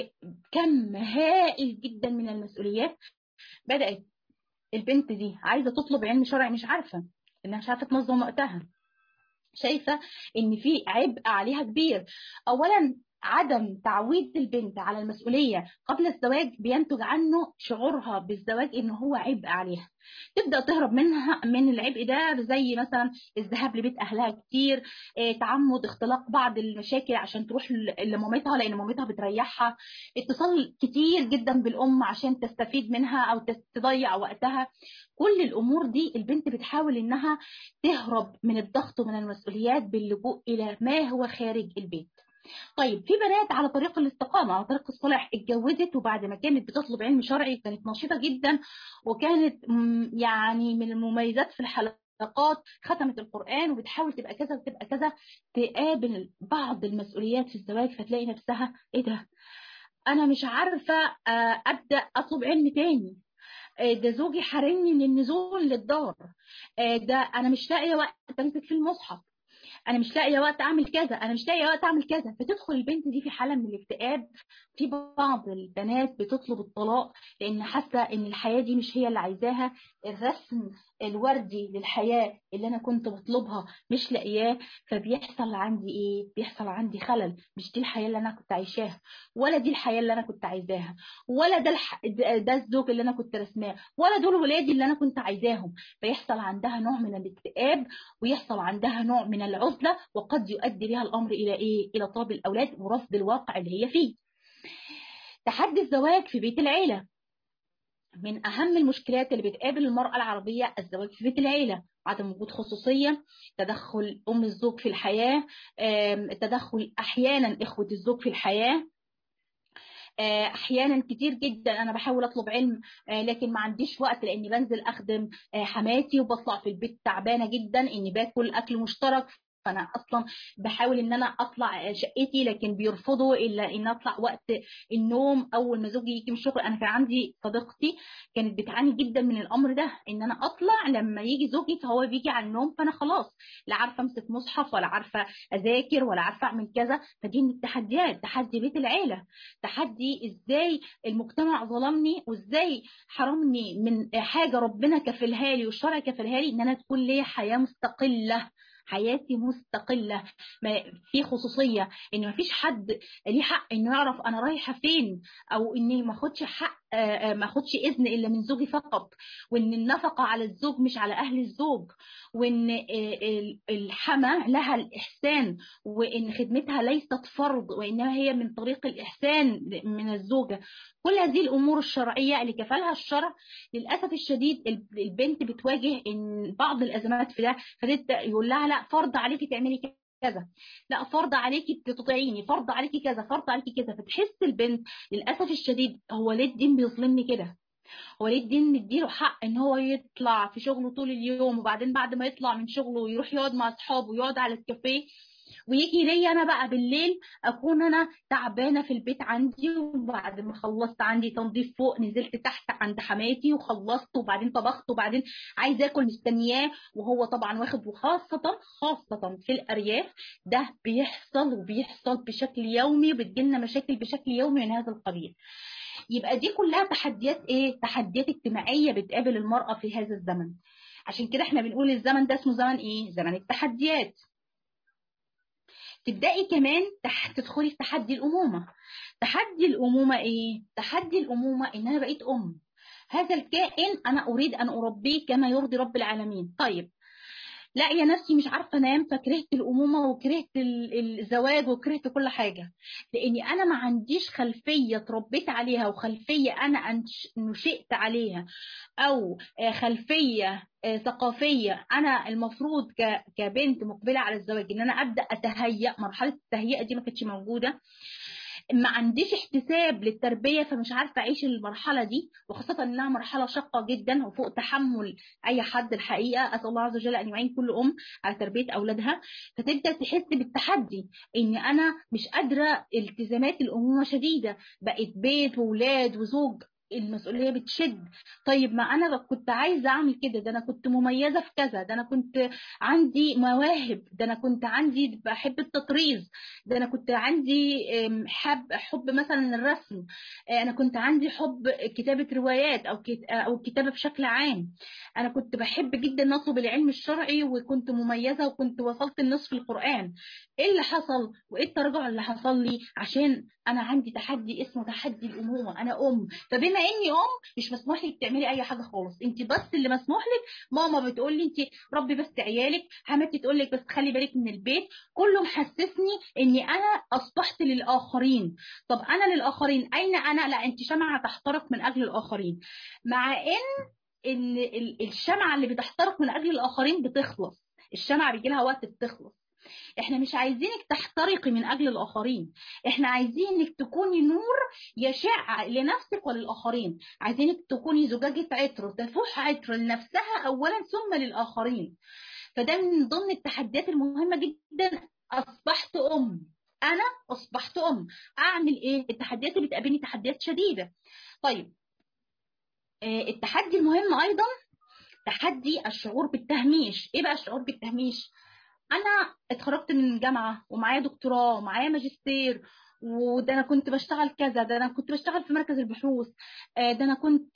لكم هائل جدا من المسؤوليات بدات البنت دي عايزه تطلب علم شرعي مش عارفه انها مش عارفه تنظم وقتها شايفه ان في عبء عليها كبير اولا عدم تعويد البنت على المسؤوليه قبل الزواج بينتج عنه شعورها بالزواج ان هو عبء عليها تبدا تهرب منها من العبء ده زي مثلا الذهاب لبيت اهلها كتير تعمد اختلاق بعض المشاكل عشان تروح لمامتها لان مامتها بتريحها اتصال كتير جدا بالام عشان تستفيد منها او تضيع وقتها كل الامور دي البنت بتحاول انها تهرب من الضغط ومن المسؤوليات باللجوء الى ما هو خارج البيت طيب في بنات على طريق الاستقامة على طريق الصلاح اتجوزت وبعد ما كانت بتطلب علم شرعي كانت نشيطة جدا وكانت يعني من المميزات في الحلقات ختمت القرآن وبتحاول تبقى كذا وتبقى كذا تقابل بعض المسؤوليات في الزواج فتلاقي نفسها ايه ده انا مش عارفة ابدأ اطلب علم تاني ده زوجي حارمني من النزول للدار ده انا مش لاقيه وقت امسك في المصحف انا مش لاقيه وقت اعمل كذا انا مش لاقيه وقت اعمل كذا فتدخل البنت دي في حاله من الاكتئاب في بعض البنات بتطلب الطلاق لان حاسه ان الحياه دي مش هي اللي عايزاها الرسم الوردي للحياه اللي انا كنت بطلبها مش لاقياه فبيحصل عندي ايه بيحصل عندي خلل مش دي الحياه اللي انا كنت عايشاها ولا دي الحياه اللي انا كنت عايزاها ولا ده الح... ده الزوج اللي انا كنت رسماه ولا دول ولادي اللي انا كنت عايزاهم فيحصل عندها نوع من الاكتئاب ويحصل عندها نوع من العزله وقد يؤدي بها الامر الى ايه الى طلب الاولاد ورفض الواقع اللي هي فيه تحدي الزواج في بيت العيله من أهم المشكلات اللي بتقابل المرأة العربية الزواج في بيت العيلة عدم وجود خصوصية تدخل أم الزوج في الحياة تدخل أحيانا إخوة الزوج في الحياة احيانا كتير جدا انا بحاول اطلب علم لكن ما عنديش وقت لاني بنزل اخدم حماتي وبطلع في البيت تعبانه جدا اني باكل اكل مشترك فانا اصلا بحاول ان انا اطلع شقتي لكن بيرفضوا الا ان اطلع وقت النوم اول ما زوجي يجي من الشغل انا كان عندي صديقتي كانت بتعاني جدا من الامر ده ان انا اطلع لما يجي زوجي فهو بيجي على النوم فانا خلاص لا عارفه امسك مصحف ولا عارفه اذاكر ولا عارفه اعمل كذا فدي من التحديات تحدي بيت العيله تحدي ازاي المجتمع ظلمني وازاي حرمني من حاجه ربنا كفلها لي والشرع كفلها لي ان انا تكون لي حياه مستقله حياتي مستقلة ما في خصوصية ان ما فيش حد ليه حق انه يعرف انا رايحة فين او اني ما اخدش حق ما اخدش اذن الا من زوجي فقط وان النفقة على الزوج مش على اهل الزوج وان الحما لها الاحسان وان خدمتها ليست فرض وانما هي من طريق الاحسان من الزوجة كل هذه الامور الشرعيه اللي كفلها الشرع للاسف الشديد البنت بتواجه ان بعض الازمات في ده فتبدا يقول لها لا فرض عليكي تعملي كذا لا فرض عليكي تطيعيني فرض عليكي كذا فرض عليكي كذا فتحس البنت للاسف الشديد هو ليه الدين بيظلمني كده هو ليه الدين مديله حق ان هو يطلع في شغله طول اليوم وبعدين بعد ما يطلع من شغله يروح يقعد مع اصحابه ويقعد على الكافيه ويجي لي انا بقى بالليل اكون انا تعبانه في البيت عندي وبعد ما خلصت عندي تنظيف فوق نزلت تحت عند حماتي وخلصت وبعدين طبخت وبعدين عايزه اكل مستنياه وهو طبعا واخد وخاصه خاصه في الارياف ده بيحصل وبيحصل بشكل يومي وبتجيلنا مشاكل بشكل يومي من هذا القبيل يبقى دي كلها تحديات ايه تحديات اجتماعيه بتقابل المراه في هذا الزمن عشان كده احنا بنقول الزمن ده اسمه زمن ايه زمن التحديات تبدأي كمان تدخلي في تحدي الأمومة تحدي الأمومة إيه؟ تحدي الأمومة إن أنا بقيت أم هذا الكائن أنا أريد أن أربيه كما يرضي رب العالمين طيب لاقيه نفسي مش عارفه انام فكرهت الامومه وكرهت الزواج وكرهت كل حاجه لاني انا ما عنديش خلفيه اتربيت عليها وخلفيه انا نشئت عليها او خلفيه ثقافيه انا المفروض كبنت مقبله على الزواج ان انا ابدا اتهيأ مرحله التهيئه دي ما كانتش موجوده ما عنديش احتساب للتربية فمش عارفة أعيش المرحلة دي وخاصة إنها مرحلة شاقة جدا وفوق تحمل أي حد الحقيقة أسأل الله عز وجل أن يعين كل أم على تربية أولادها فتبدأ تحس بالتحدي إن أنا مش قادرة التزامات الأمومة شديدة بقت بيت وولاد وزوج المسؤوليه بتشد طيب ما انا كنت عايزه اعمل كده ده انا كنت مميزه في كذا ده انا كنت عندي مواهب ده انا كنت عندي بحب التطريز ده انا كنت عندي حب حب مثلا الرسم انا كنت عندي حب كتابه روايات او او الكتابه بشكل عام انا كنت بحب جدا اطلب العلم الشرعي وكنت مميزه وكنت وصلت النصف القران ايه اللي حصل وايه التراجع اللي حصل لي عشان انا عندي تحدي اسمه تحدي الامومه انا ام فبما اني ام مش مسموح لك تعملي اي حاجه خالص انت بس اللي مسموح لك ماما بتقول لي انت ربي بس عيالك حماتي تقول لك بس خلي بالك من البيت كله محسسني اني انا اصبحت للاخرين طب انا للاخرين اين انا لا انت شمعه تحترق من اجل الاخرين مع ان ان الشمعه اللي بتحترق من اجل الاخرين بتخلص الشمعه بيجي لها وقت بتخلص احنا مش عايزينك تحترقي من اجل الاخرين احنا عايزينك تكوني نور يشع لنفسك وللاخرين عايزينك تكوني زجاجة عطر تفوح عطر لنفسها اولا ثم للاخرين فده من ضمن التحديات المهمة جدا اصبحت ام انا اصبحت ام اعمل ايه التحديات اللي بتقابلني تحديات شديدة طيب التحدي المهم ايضا تحدي الشعور بالتهميش ايه بقى الشعور بالتهميش انا اتخرجت من الجامعه ومعايا دكتوراه ومعايا ماجستير وده انا كنت بشتغل كذا ده انا كنت بشتغل في مركز البحوث ده انا كنت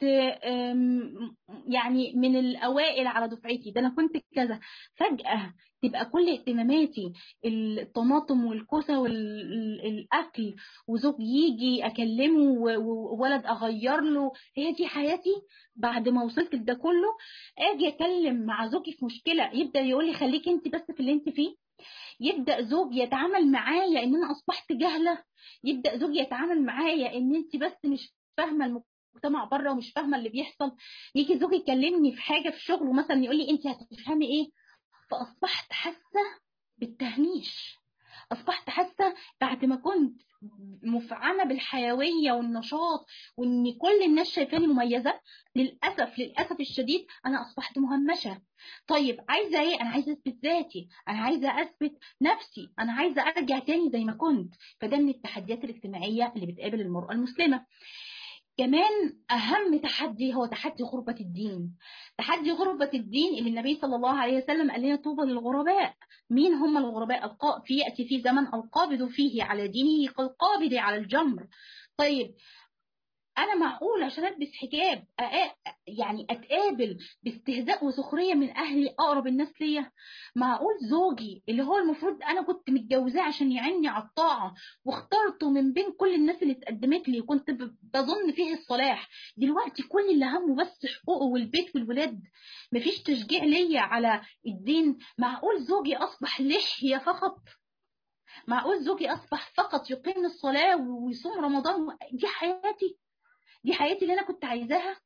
يعني من الاوائل على دفعتي ده انا كنت كذا فجاه تبقى كل اهتماماتي الطماطم والكوسه والاكل وزوج يجي اكلمه وولد اغير له هي دي حياتي بعد ما وصلت لده كله اجي اتكلم مع زوجي في مشكله يبدا يقول لي خليكي انت بس في اللي انت فيه يبدا زوج يتعامل معايا ان انا اصبحت جهله يبدا زوج يتعامل معايا ان انت بس مش فاهمه المجتمع بره ومش فاهمه اللي بيحصل يجي زوج يكلمني في حاجه في شغل مثلا يقول لي انت هتفهمي ايه فاصبحت حاسه بالتهميش اصبحت حاسه بعد ما كنت مفعمه بالحيويه والنشاط وان كل الناس شايفاني مميزه للاسف للاسف الشديد انا اصبحت مهمشه طيب عايزه ايه انا عايزه اثبت ذاتي انا عايزه اثبت نفسي انا عايزه ارجع تاني زي ما كنت فده من التحديات الاجتماعيه اللي بتقابل المراه المسلمه كمان أهم تحدي هو تحدي غربة الدين تحدي غربة الدين اللي النبي صلى الله عليه وسلم قال لنا طوبى للغرباء مين هم الغرباء القا... في يأتي في زمن القابض فيه على دينه كالقابض على الجمر طيب انا معقول عشان البس حجاب أ... يعني اتقابل باستهزاء وسخريه من اهلي اقرب الناس ليا معقول زوجي اللي هو المفروض انا كنت متجوزاه عشان يعيني على الطاعه واخترته من بين كل الناس اللي اتقدمت لي وكنت بظن فيه الصلاح دلوقتي كل اللي همه بس حقوقه والبيت والولاد مفيش تشجيع ليا على الدين معقول زوجي اصبح لحيه فقط معقول زوجي اصبح فقط يقيم الصلاه ويصوم رمضان دي حياتي دي حياتي اللي انا كنت عايزاها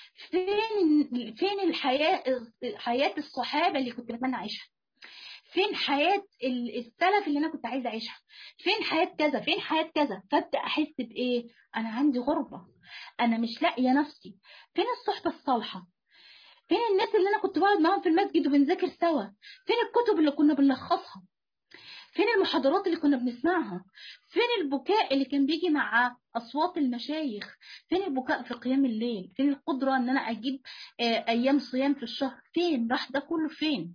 فين فين الحياه حياه الصحابه اللي كنت بتمنى اعيشها فين حياه السلف اللي انا كنت عايزه اعيشها فين حياه كذا فين حياه كذا فابدا احس بايه انا عندي غربه انا مش لاقيه نفسي فين الصحبه الصالحه فين الناس اللي انا كنت بقعد معاهم في المسجد وبنذاكر سوا فين الكتب اللي كنا بنلخصها فين المحاضرات اللي كنا بنسمعها فين البكاء اللي كان بيجي مع اصوات المشايخ فين البكاء في قيام الليل فين القدره ان انا اجيب ايام صيام في الشهر فين راح ده كله فين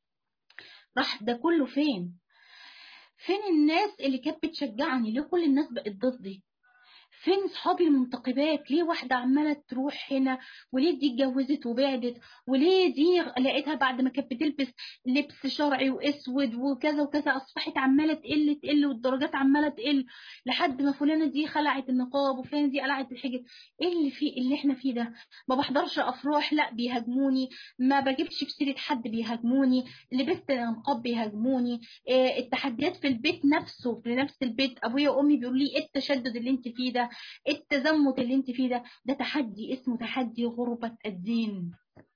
راح ده كله فين فين الناس اللي كانت بتشجعني ليه كل الناس بقت ضدي فين صحابي المنتقبات ليه واحدة عمالة تروح هنا وليه دي اتجوزت وبعدت وليه دي لقيتها بعد ما كانت بتلبس لبس شرعي واسود وكذا وكذا اصبحت عمالة تقل تقل والدرجات عمالة تقل لحد ما فلانة دي خلعت النقاب وفلانة دي قلعت الحجاب ايه اللي فيه اللي احنا فيه ده ما بحضرش افراح لا بيهاجموني ما بجيبش بسيرة حد بيهاجموني لبست نقاب بيهاجموني إيه التحديات في البيت نفسه في نفس البيت ابويا وامي بيقولوا لي ايه التشدد اللي انت فيه ده التزمت اللي انت فيه ده ده تحدي اسمه تحدي غربة الدين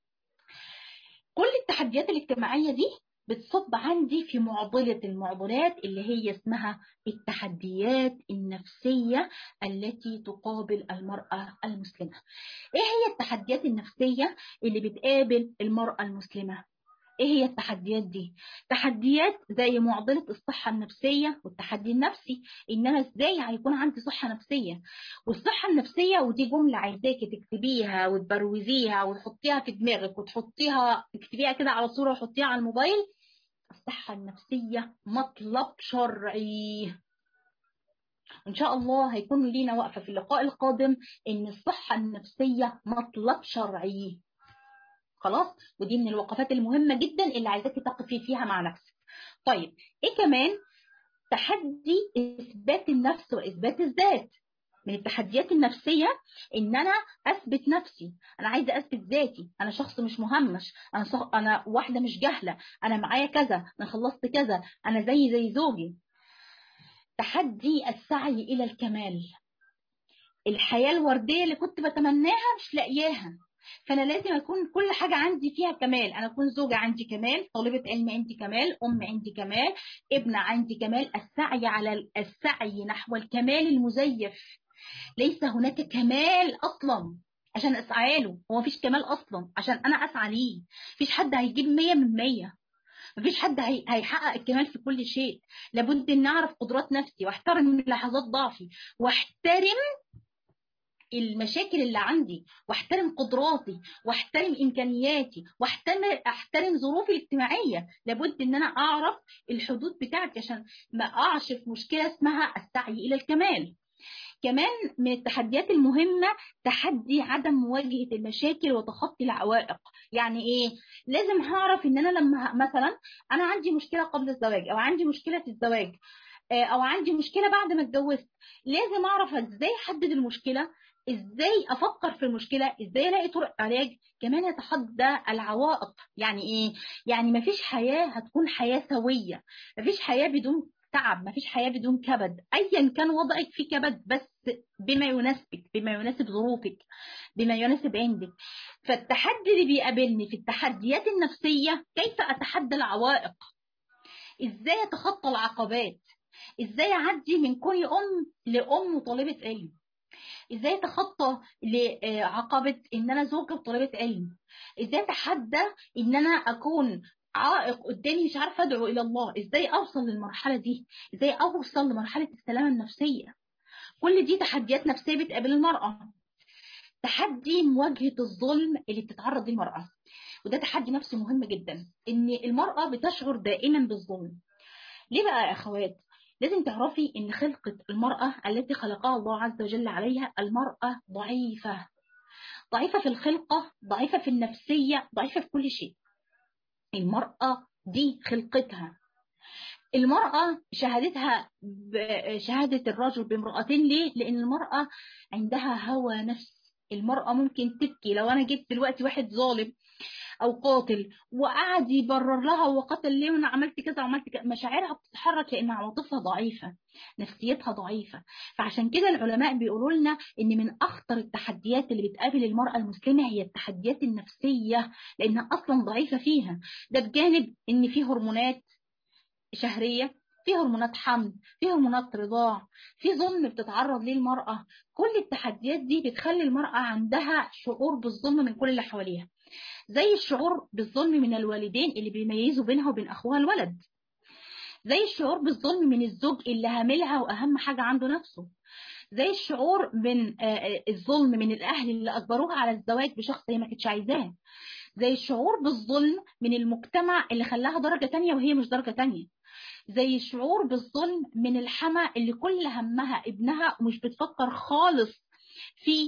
كل التحديات الاجتماعية دي بتصب عندي في معضلة المعضلات اللي هي اسمها التحديات النفسية التي تقابل المرأة المسلمة ايه هي التحديات النفسية اللي بتقابل المرأة المسلمة ايه هي التحديات دي تحديات زي معضله الصحه النفسيه والتحدي النفسي ان انا ازاي هيكون عندي صحه نفسيه والصحه النفسيه ودي جمله عايزاكي تكتبيها وتبروزيها وتحطيها في دماغك وتحطيها تكتبيها كده على صوره وحطيها على الموبايل الصحه النفسيه مطلب شرعي وإن شاء الله هيكون لينا وقفة في اللقاء القادم إن الصحة النفسية مطلب شرعي خلاص ودي من الوقفات المهمة جدا اللي عايزاكي تقفي فيها مع نفسك طيب ايه كمان تحدي اثبات النفس واثبات الذات من التحديات النفسية ان انا اثبت نفسي انا عايزة اثبت ذاتي انا شخص مش مهمش انا شخص انا واحدة مش جاهلة انا معايا كذا انا خلصت كذا انا زي زي زوجي تحدي السعي الى الكمال الحياة الوردية اللي كنت بتمناها مش لاقياها فانا لازم اكون كل حاجه عندي فيها كمال انا اكون زوجه عندي كمال طالبه علم عندي كمال ام عندي كمال ابن عندي كمال السعي على السعي نحو الكمال المزيف ليس هناك كمال اصلا عشان اسعى له هو مفيش كمال اصلا عشان انا اسعى ليه مفيش حد هيجيب 100 من 100 مفيش حد هي... هيحقق الكمال في كل شيء لابد ان اعرف قدرات نفسي واحترم لحظات ضعفي واحترم المشاكل اللي عندي واحترم قدراتي واحترم امكانياتي واحترم احترم ظروفي الاجتماعيه لابد ان انا اعرف الحدود بتاعتي عشان ما اقعش في مشكله اسمها السعي الى الكمال كمان من التحديات المهمة تحدي عدم مواجهة المشاكل وتخطي العوائق يعني ايه لازم هعرف ان انا لما مثلا انا عندي مشكلة قبل الزواج او عندي مشكلة في الزواج او عندي مشكلة بعد ما اتجوزت لازم اعرف ازاي احدد المشكلة ازاي افكر في المشكله ازاي الاقي طرق علاج كمان يتحدى العوائق يعني ايه يعني مفيش حياه هتكون حياه سويه مفيش حياه بدون تعب مفيش حياه بدون كبد ايا كان وضعك في كبد بس بما يناسبك بما يناسب ظروفك بما يناسب عندك فالتحدي اللي بيقابلني في التحديات النفسيه كيف اتحدى العوائق ازاي اتخطى العقبات ازاي اعدي من كوني ام لام وطالبه علم ازاي اتخطى لعقبه ان انا زوجه وطالبه علم ازاي اتحدى ان انا اكون عائق قدامي مش عارفه ادعو الى الله ازاي اوصل للمرحله دي ازاي اوصل لمرحله السلامه النفسيه كل دي تحديات نفسيه بتقابل المراه تحدي مواجهه الظلم اللي بتتعرض ليه المراه وده تحدي نفسي مهم جدا ان المراه بتشعر دائما بالظلم ليه بقى يا اخوات لازم تعرفي ان خلقه المراه التي خلقها الله عز وجل عليها المراه ضعيفه ضعيفه في الخلقه ضعيفه في النفسيه ضعيفه في كل شيء المراه دي خلقتها المرأة شهادتها شهادة الرجل بامرأتين ليه؟ لأن المرأة عندها هوى نفس المرأة ممكن تبكي لو أنا جبت دلوقتي واحد ظالم أو قاتل وقعد يبرر لها وقتل ليه وأنا عملت كذا وعملت كذا مشاعرها بتتحرك لأن عواطفها ضعيفة نفسيتها ضعيفة فعشان كده العلماء بيقولوا لنا إن من أخطر التحديات اللي بتقابل المرأة المسلمة هي التحديات النفسية لأنها أصلا ضعيفة فيها ده بجانب إن في هرمونات شهرية في هرمونات حمل في هرمونات رضاع في ظلم بتتعرض ليه المرأة كل التحديات دي بتخلي المرأة عندها شعور بالظلم من كل اللي حواليها زي الشعور بالظلم من الوالدين اللي بيميزوا بينها وبين أخوها الولد زي الشعور بالظلم من الزوج اللي هاملها وأهم حاجة عنده نفسه زي الشعور من الظلم من الأهل اللي أجبروها على الزواج بشخص هي ما كانتش عايزاه زي الشعور بالظلم من المجتمع اللي خلاها درجة تانية وهي مش درجة تانية زي الشعور بالظلم من الحما اللي كل همها ابنها ومش بتفكر خالص في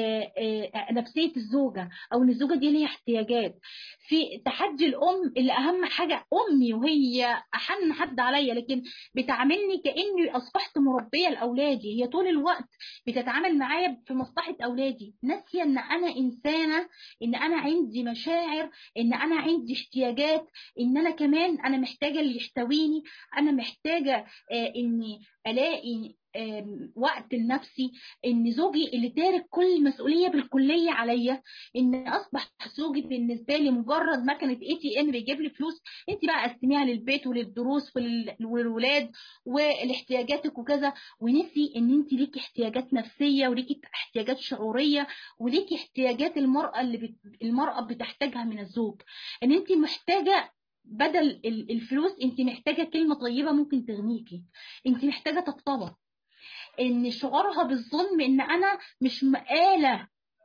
نفسية الزوجة أو إن الزوجة دي ليها احتياجات في تحدي الأم اللي أهم حاجة أمي وهي أحن حد عليا لكن بتعاملني كأني أصبحت مربية لأولادي هي طول الوقت بتتعامل معايا في مصلحة أولادي ناسية إن أنا إنسانة إن أنا عندي مشاعر إن أنا عندي احتياجات إن أنا كمان أنا محتاجة اللي يحتويني أنا محتاجة إني ألاقي وقت لنفسي ان زوجي اللي تارك كل المسؤوليه بالكليه عليا ان اصبح زوجي بالنسبه لي مجرد مكنه اي تي ام بيجيب لي فلوس انت بقى قسميها للبيت وللدروس والولاد ولاحتياجاتك وكذا ونسي ان انت ليكي احتياجات نفسيه وليكي احتياجات شعوريه وليكي احتياجات المراه اللي بت... المراه بتحتاجها من الزوج ان انت محتاجه بدل الفلوس انت محتاجه كلمه طيبه ممكن تغنيكي انت محتاجه طبطبه ان شعورها بالظلم ان انا مش آلة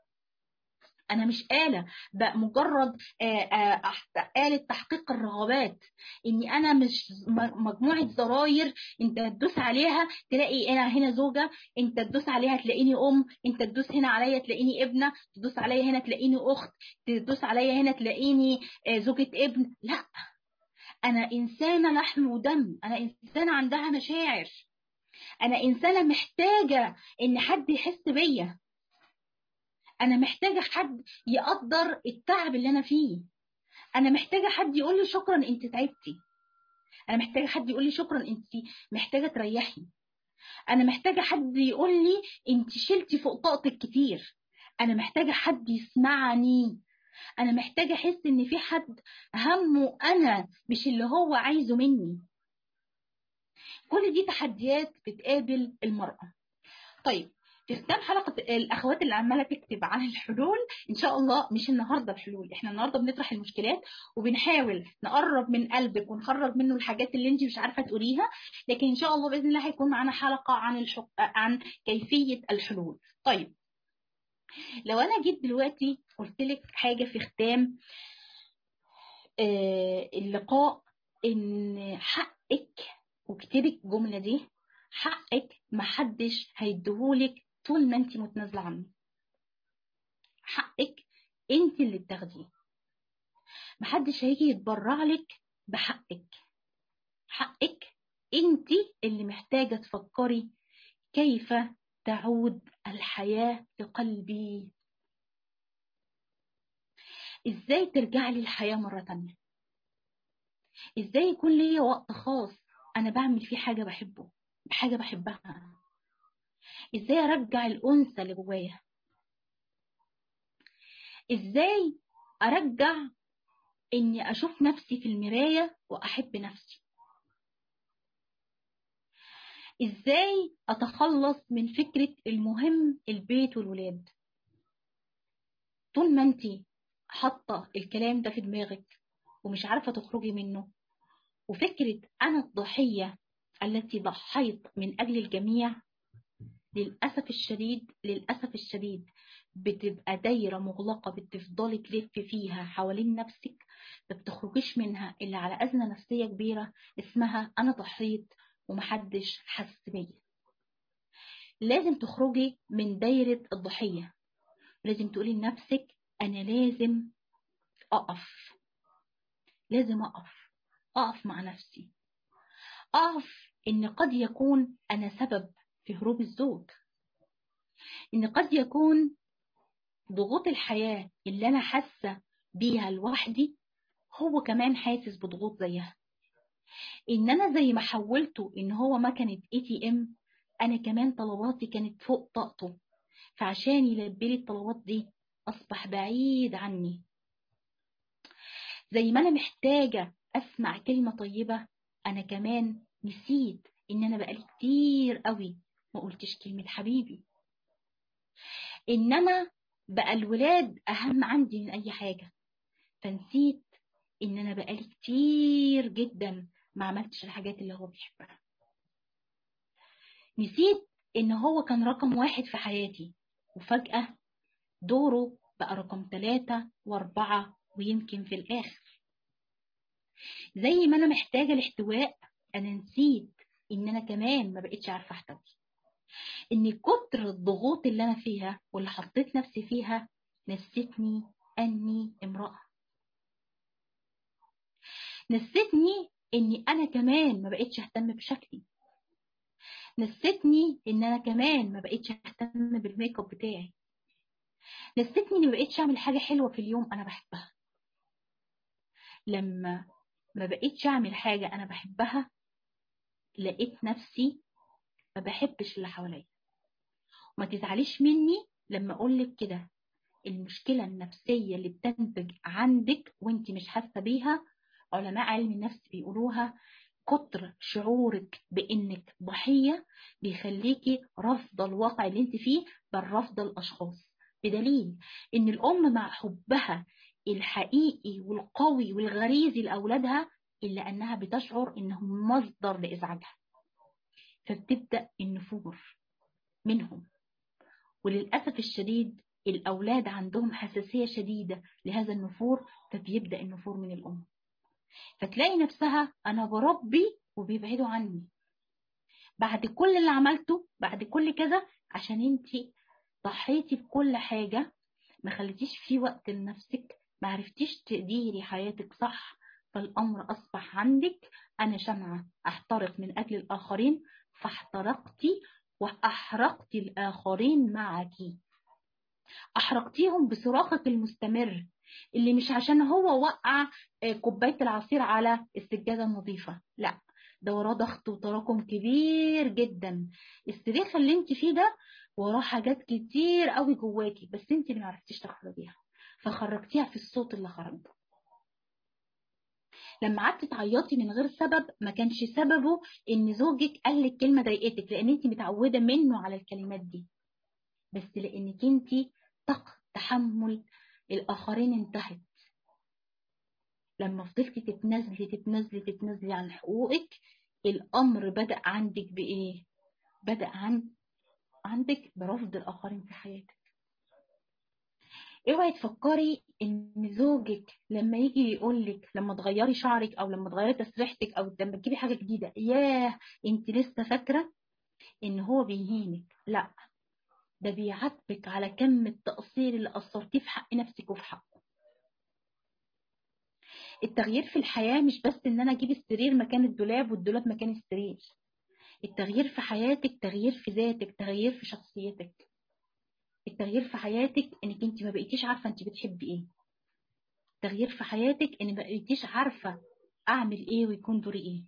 انا مش آلة ده مجرد آلة تحقيق الرغبات اني انا مش مجموعة زراير انت تدوس عليها تلاقي انا هنا زوجة انت تدوس عليها تلاقيني ام انت تدوس هنا عليا تلاقيني ابنة تدوس عليا هنا تلاقيني اخت تدوس عليا هنا تلاقيني زوجة ابن لا انا انسانة لحم ودم انا انسانة عندها مشاعر انا انسانه محتاجه ان حد يحس بيا انا محتاجه حد يقدر التعب اللي انا فيه انا محتاجه حد يقول لي شكرا انت تعبتي انا محتاجه حد يقول لي شكرا انت محتاجه تريحي انا محتاجه حد يقول لي انت شلتي فوق طاقتك كتير انا محتاجه حد يسمعني انا محتاجه احس ان في حد همه انا مش اللي هو عايزه مني كل دي تحديات بتقابل المرأة طيب في ختام حلقة الأخوات اللي عمالة تكتب عن الحلول إن شاء الله مش النهاردة الحلول إحنا النهاردة بنطرح المشكلات وبنحاول نقرب من قلبك ونخرج منه الحاجات اللي أنت مش عارفة تقوليها لكن إن شاء الله بإذن الله هيكون معانا حلقة عن الحق... عن كيفية الحلول طيب لو أنا جيت دلوقتي قلت لك حاجة في ختام آه اللقاء إن حقك واكتبي الجملة دي حقك محدش هيديهولك طول ما انت متنازلة عنه حقك انت اللي بتاخديه محدش هيجي يتبرع لك بحقك حقك انت اللي محتاجة تفكري كيف تعود الحياة لقلبي ازاي ترجع لي الحياة مرة تانية ازاي يكون لي وقت خاص انا بعمل فيه حاجه بحبه بحاجه بحبها ازاي ارجع الانثى اللي جوايا ازاي ارجع اني اشوف نفسي في المرايه واحب نفسي ازاي اتخلص من فكرة المهم البيت والولاد طول ما انت حاطة الكلام ده في دماغك ومش عارفة تخرجي منه وفكرة أنا الضحية التي ضحيت من أجل الجميع للأسف الشديد للأسف الشديد بتبقى دايرة مغلقة بتفضلي تلف فيها حوالين نفسك ما بتخرجيش منها إلا على أزمة نفسية كبيرة اسمها أنا ضحيت ومحدش حس بيا لازم تخرجي من دايرة الضحية لازم تقولي لنفسك أنا لازم أقف لازم أقف أقف مع نفسي أقف إن قد يكون أنا سبب في هروب الزوج إن قد يكون ضغوط الحياة اللي أنا حاسة بيها لوحدي هو كمان حاسس بضغوط زيها إن أنا زي ما حولته إن هو مكنة اي تي ام أنا كمان طلباتي كانت فوق طاقته فعشان يلبي لي الطلبات دي أصبح بعيد عني زي ما أنا محتاجة أسمع كلمة طيبة أنا كمان نسيت إن أنا بقالي كتير قوي ما قلتش كلمة حبيبي إنما بقى الولاد أهم عندي من أي حاجة فنسيت إن أنا بقالي كتير جدا ما عملتش الحاجات اللي هو بيحبها نسيت إن هو كان رقم واحد في حياتي وفجأة دوره بقى رقم ثلاثة وأربعة ويمكن في الآخر زي ما أنا محتاجة الاحتواء أنا نسيت إن أنا كمان ما بقتش عارفة أحتوي إن كتر الضغوط اللي أنا فيها واللي حطيت نفسي فيها نسيتني أني امرأة نسيتني إني أنا كمان ما بقتش أهتم بشكلي نسيتني إن أنا كمان ما بقتش أهتم بالميك اب بتاعي نسيتني إني ما بقتش أعمل حاجة حلوة في اليوم أنا بحبها لما ما بقتش أعمل حاجة أنا بحبها لقيت نفسي ما بحبش اللي حواليا وما تزعليش مني لما أقولك كده المشكلة النفسية اللي بتنتج عندك وانت مش حاسة بيها علماء علم النفس بيقولوها كتر شعورك بانك ضحية بيخليكي رافضة الواقع اللي انت فيه بل رافضة الاشخاص بدليل ان الام مع حبها الحقيقي والقوي والغريزي لاولادها الا انها بتشعر انهم مصدر لازعاجها فبتبدا النفور منهم وللاسف الشديد الاولاد عندهم حساسيه شديده لهذا النفور فبيبدا النفور من الام فتلاقي نفسها انا بربي وبيبعدوا عني بعد كل اللي عملته بعد كل كذا عشان انت ضحيتي بكل حاجة ما خليتيش في وقت لنفسك ما عرفتيش تديري حياتك صح فالأمر أصبح عندك أنا شمعة أحترق من أجل الآخرين فاحترقتي وأحرقتي الآخرين معك أحرقتيهم بصراخك المستمر اللي مش عشان هو وقع كوباية العصير على السجادة النظيفة لا ده وراه ضغط وتراكم كبير جدا السريخ اللي انت فيه ده وراه حاجات كتير قوي جواكي بس انت اللي معرفتيش تخرجيها فخرجتيها في الصوت اللي خرج لما قعدتي تعيطي من غير سبب ما كانش سببه ان زوجك قال لك كلمه ضايقتك لان انت متعوده منه على الكلمات دي بس لانك انت طاقه تحمل الآخرين انتهت لما فضلتي تتنازلي تتنازلي تتنازلي عن حقوقك الأمر بدأ عندك بإيه؟ بدأ عن عندك برفض الآخرين في حياتك اوعي تفكري ان زوجك لما يجي يقول لك لما تغيري شعرك او لما تغيري تسريحتك او لما تجيبي حاجه جديده ياه انت لسه فاكره ان هو بيهينك لا ده بيعاتبك على كم التقصير اللي قصرتيه في حق نفسك وفي حقه التغيير في الحياة مش بس ان انا اجيب السرير مكان الدولاب والدولاب مكان السرير التغيير في حياتك تغيير في ذاتك تغيير في شخصيتك التغيير في حياتك انك انت ما بقيتيش عارفة انت بتحبي ايه التغيير في حياتك ان ما بقيتيش عارفة اعمل ايه ويكون دوري ايه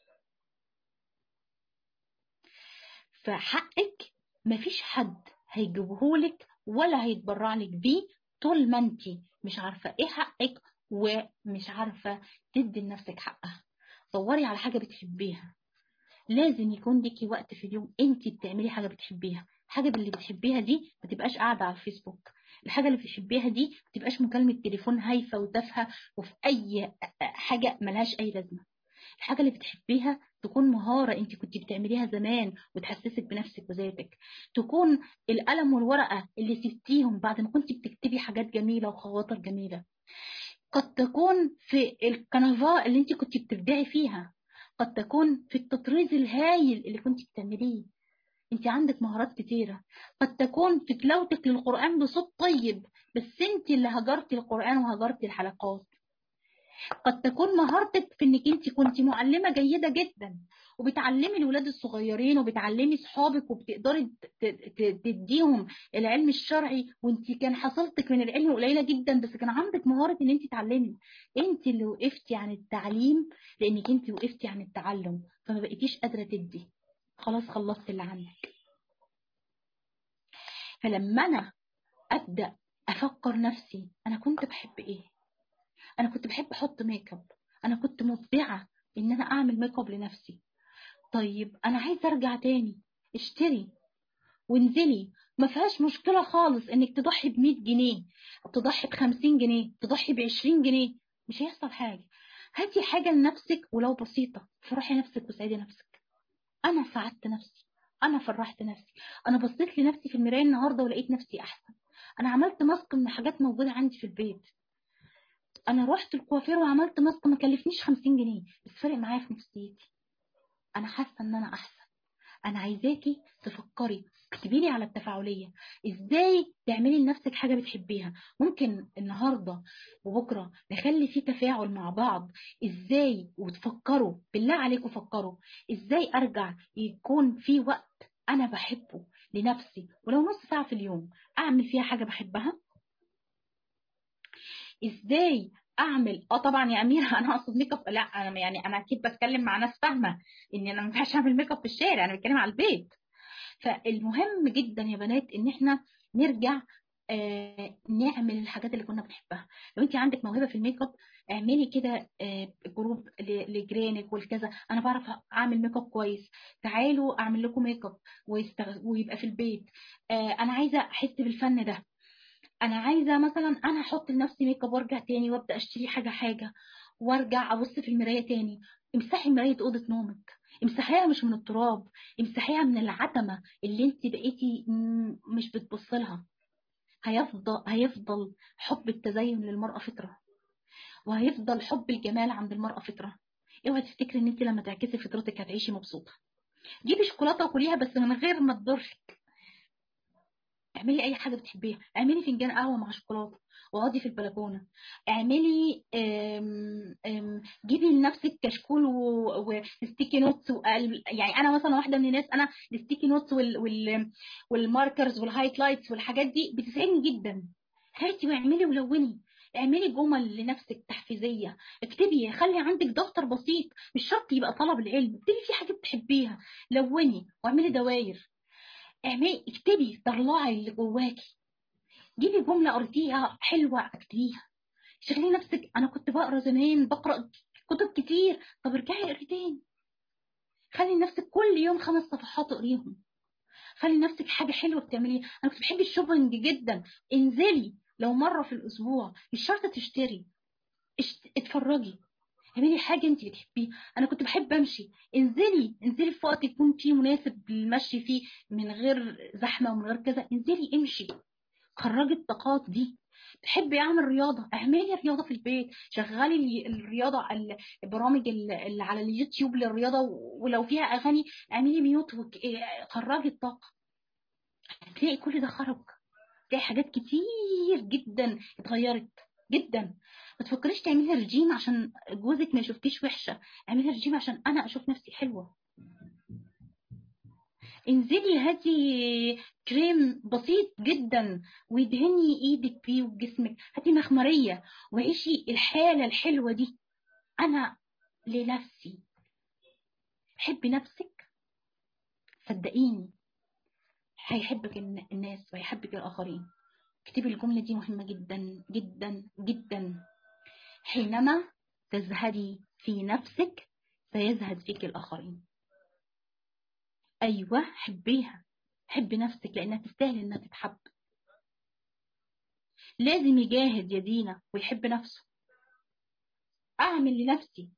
فحقك مفيش حد هيجيبهولك ولا هيتبرع لك بيه طول ما انت مش عارفة ايه حقك ومش عارفة تدي لنفسك حقها دوري على حاجة بتحبيها لازم يكون ليكي وقت في اليوم انت بتعملي حاجه بتحبيها الحاجه اللي بتحبيها دي ما تبقاش قاعده على الفيسبوك الحاجه اللي بتحبيها دي ما تبقاش مكالمه تليفون هايفه وتافهه وفي اي حاجه ملهاش اي لازمه الحاجه اللي بتحبيها تكون مهاره انت كنت بتعمليها زمان وتحسسك بنفسك وذاتك تكون القلم والورقه اللي سبتيهم بعد ما كنت بتكتبي حاجات جميله وخواطر جميله قد تكون في الكنفا اللي انت كنت بتبدعي فيها قد تكون في التطريز الهايل اللي كنت بتعمليه انت عندك مهارات كتيرة قد تكون في تلاوتك للقرآن بصوت طيب بس انت اللي هجرتي القرآن وهجرتي الحلقات قد تكون مهارتك في انك انت كنت معلمة جيدة جدا وبتعلمي الولاد الصغيرين وبتعلمي صحابك وبتقدري تديهم العلم الشرعي وانت كان حصلتك من العلم قليله جدا بس كان عندك مهاره ان انت تعلمي انت اللي وقفتي عن التعليم لانك انت وقفتي عن التعلم فما بقيتيش قادره تدي خلاص خلصت اللي عندك فلما انا ابدا افكر نفسي انا كنت بحب ايه انا كنت بحب احط ميك اب انا كنت مبدعه ان انا اعمل ميك اب لنفسي طيب انا عايزه ارجع تاني اشتري وانزلي ما فيهاش مشكله خالص انك تضحي ب 100 جنيه تضحي ب 50 جنيه تضحي ب 20 جنيه مش هيحصل حاجه هاتي حاجه لنفسك ولو بسيطه فرحي نفسك وسعدي نفسك انا سعدت نفسي انا فرحت نفسي انا بصيت لنفسي في المرايه النهارده ولقيت نفسي احسن انا عملت ماسك من حاجات موجوده عندي في البيت انا رحت الكوافير وعملت ماسك ما كلفنيش 50 جنيه بس فرق معايا في نفسيتي انا حاسه ان انا احسن انا عايزاكي تفكري اكتبي لي على التفاعليه ازاي تعملي لنفسك حاجه بتحبيها ممكن النهارده وبكره نخلي في تفاعل مع بعض ازاي وتفكروا بالله عليكم فكروا ازاي ارجع يكون في وقت انا بحبه لنفسي ولو نص ساعه في اليوم اعمل فيها حاجه بحبها ازاي اعمل اه طبعا يا اميره انا اقصد ميك اب لا انا يعني انا اكيد بتكلم مع ناس فاهمه ان انا ما ينفعش اعمل ميك اب في الشارع انا بتكلم على البيت فالمهم جدا يا بنات ان احنا نرجع آه نعمل الحاجات اللي كنا بنحبها لو انت عندك موهبه في الميك اب اعملي كده آه جروب لجيرانك والكذا انا بعرف اعمل ميك اب كويس تعالوا اعمل لكم ميك اب ويبقى في البيت آه انا عايزه احس بالفن ده انا عايزه مثلا انا احط لنفسي ميك اب وارجع تاني وابدا اشتري حاجه حاجه وارجع ابص في المرايه تاني امسحي مرايه اوضه نومك امسحيها مش من التراب امسحيها من العتمه اللي انت بقيتي مش بتبص لها هيفضل هيفضل حب التزين للمراه فطره وهيفضل حب الجمال عند المراه فطره اوعي تفتكري ان انت لما تعكسي فطرتك هتعيشي مبسوطه جيبي شوكولاته وكليها بس من غير ما تضرك اعملي اي حاجه بتحبيها اعملي فنجان قهوه مع شوكولاته واقعدي في البلكونه اعملي أم أم جيبي لنفسك كشكول وستيكي نوتس يعني انا مثلا واحده من الناس انا الستيكي نوتس وال وال والماركرز والهايلايتس والحاجات دي بتسعدني جدا هاتي واعملي ولوني اعملي جمل لنفسك تحفيزيه اكتبي خلي عندك دفتر بسيط مش شرط يبقى طلب العلم اكتبي فيه حاجه بتحبيها لوني واعملي دواير اعملي اكتبي طلعي اللي جواكي جيبي جملة قريتيها حلوة اكتبيها شغلي نفسك انا كنت بقرا زمان بقرا كتب كتير طب ارجعي اقري تاني خلي نفسك كل يوم خمس صفحات اقريهم خلي نفسك حاجة حلوة بتعمليها انا كنت بحب الشوبينج جدا انزلي لو مرة في الاسبوع مش شرط تشتري اتفرجي اعملي حاجة انت بتحبيها انا كنت بحب امشي انزلي انزلي في وقت يكون فيه مناسب للمشي فيه من غير زحمة ومن غير كذا انزلي امشي خرجي الطاقات دي تحبي اعمل رياضه اعملي رياضه في البيت شغلي الرياضه البرامج اللي على اليوتيوب للرياضه ولو فيها اغاني اعملي ميوت خرجي الطاقه هتلاقي كل ده خرج تلاقي حاجات كتير جدا اتغيرت جدا ما تفكريش تعملي رجيم عشان جوزك ما يشوفكيش وحشه اعملي رجيم عشان انا اشوف نفسي حلوه انزلي هاتي كريم بسيط جدا وادهني ايدك بيه وجسمك هاتي مخمريه وعيشي الحاله الحلوه دي انا لنفسي حبي نفسك صدقيني هيحبك الناس وهيحبك الاخرين اكتبي الجمله دي مهمه جدا جدا جدا حينما تزهدي في نفسك سيزهد فيك الآخرين ايوه حبيها حب نفسك لانها تستاهل انها تتحب لازم يجاهد يا دينا ويحب نفسه اعمل لنفسي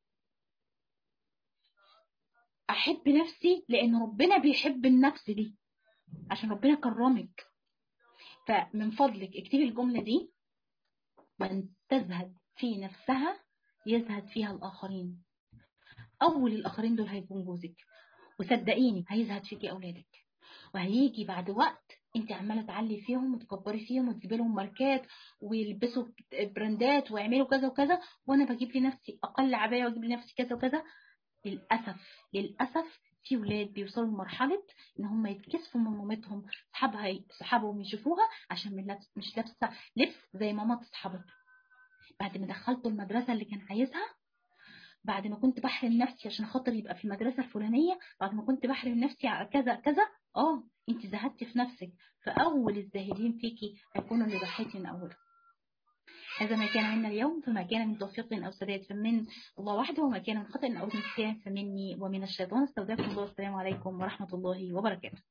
احب نفسي لان ربنا بيحب النفس دي عشان ربنا كرمك فمن فضلك اكتبي الجملة دي من تزهد في نفسها يزهد فيها الآخرين أول الآخرين دول هيكون جوزك وصدقيني هيزهد فيكي أولادك وهيجي بعد وقت انت عماله تعلي فيهم وتكبري فيهم وتجيبي لهم ماركات ويلبسوا براندات ويعملوا كذا وكذا وانا بجيب لنفسي اقل عبايه واجيب لنفسي كذا وكذا للاسف للاسف في ولاد بيوصلوا لمرحله ان هم يتكسفوا من مامتهم صحابها صحابهم يشوفوها عشان من لابس مش لابسه لبس زي ماما صحابته بعد ما دخلته المدرسه اللي كان عايزها بعد ما كنت بحرم نفسي عشان خاطر يبقى في المدرسة الفلانية بعد ما كنت بحرم نفسي على كذا كذا اه انت زهدتي في نفسك فأول الزاهدين فيكي هيكونوا اللي ضحيتي من أوله هذا ما كان منا اليوم فما كان من توفيق أو سداد فمن الله وحده وما كان من خطأ أو نسيان فمني ومن الشيطان استودعكم الله والسلام عليكم ورحمة الله وبركاته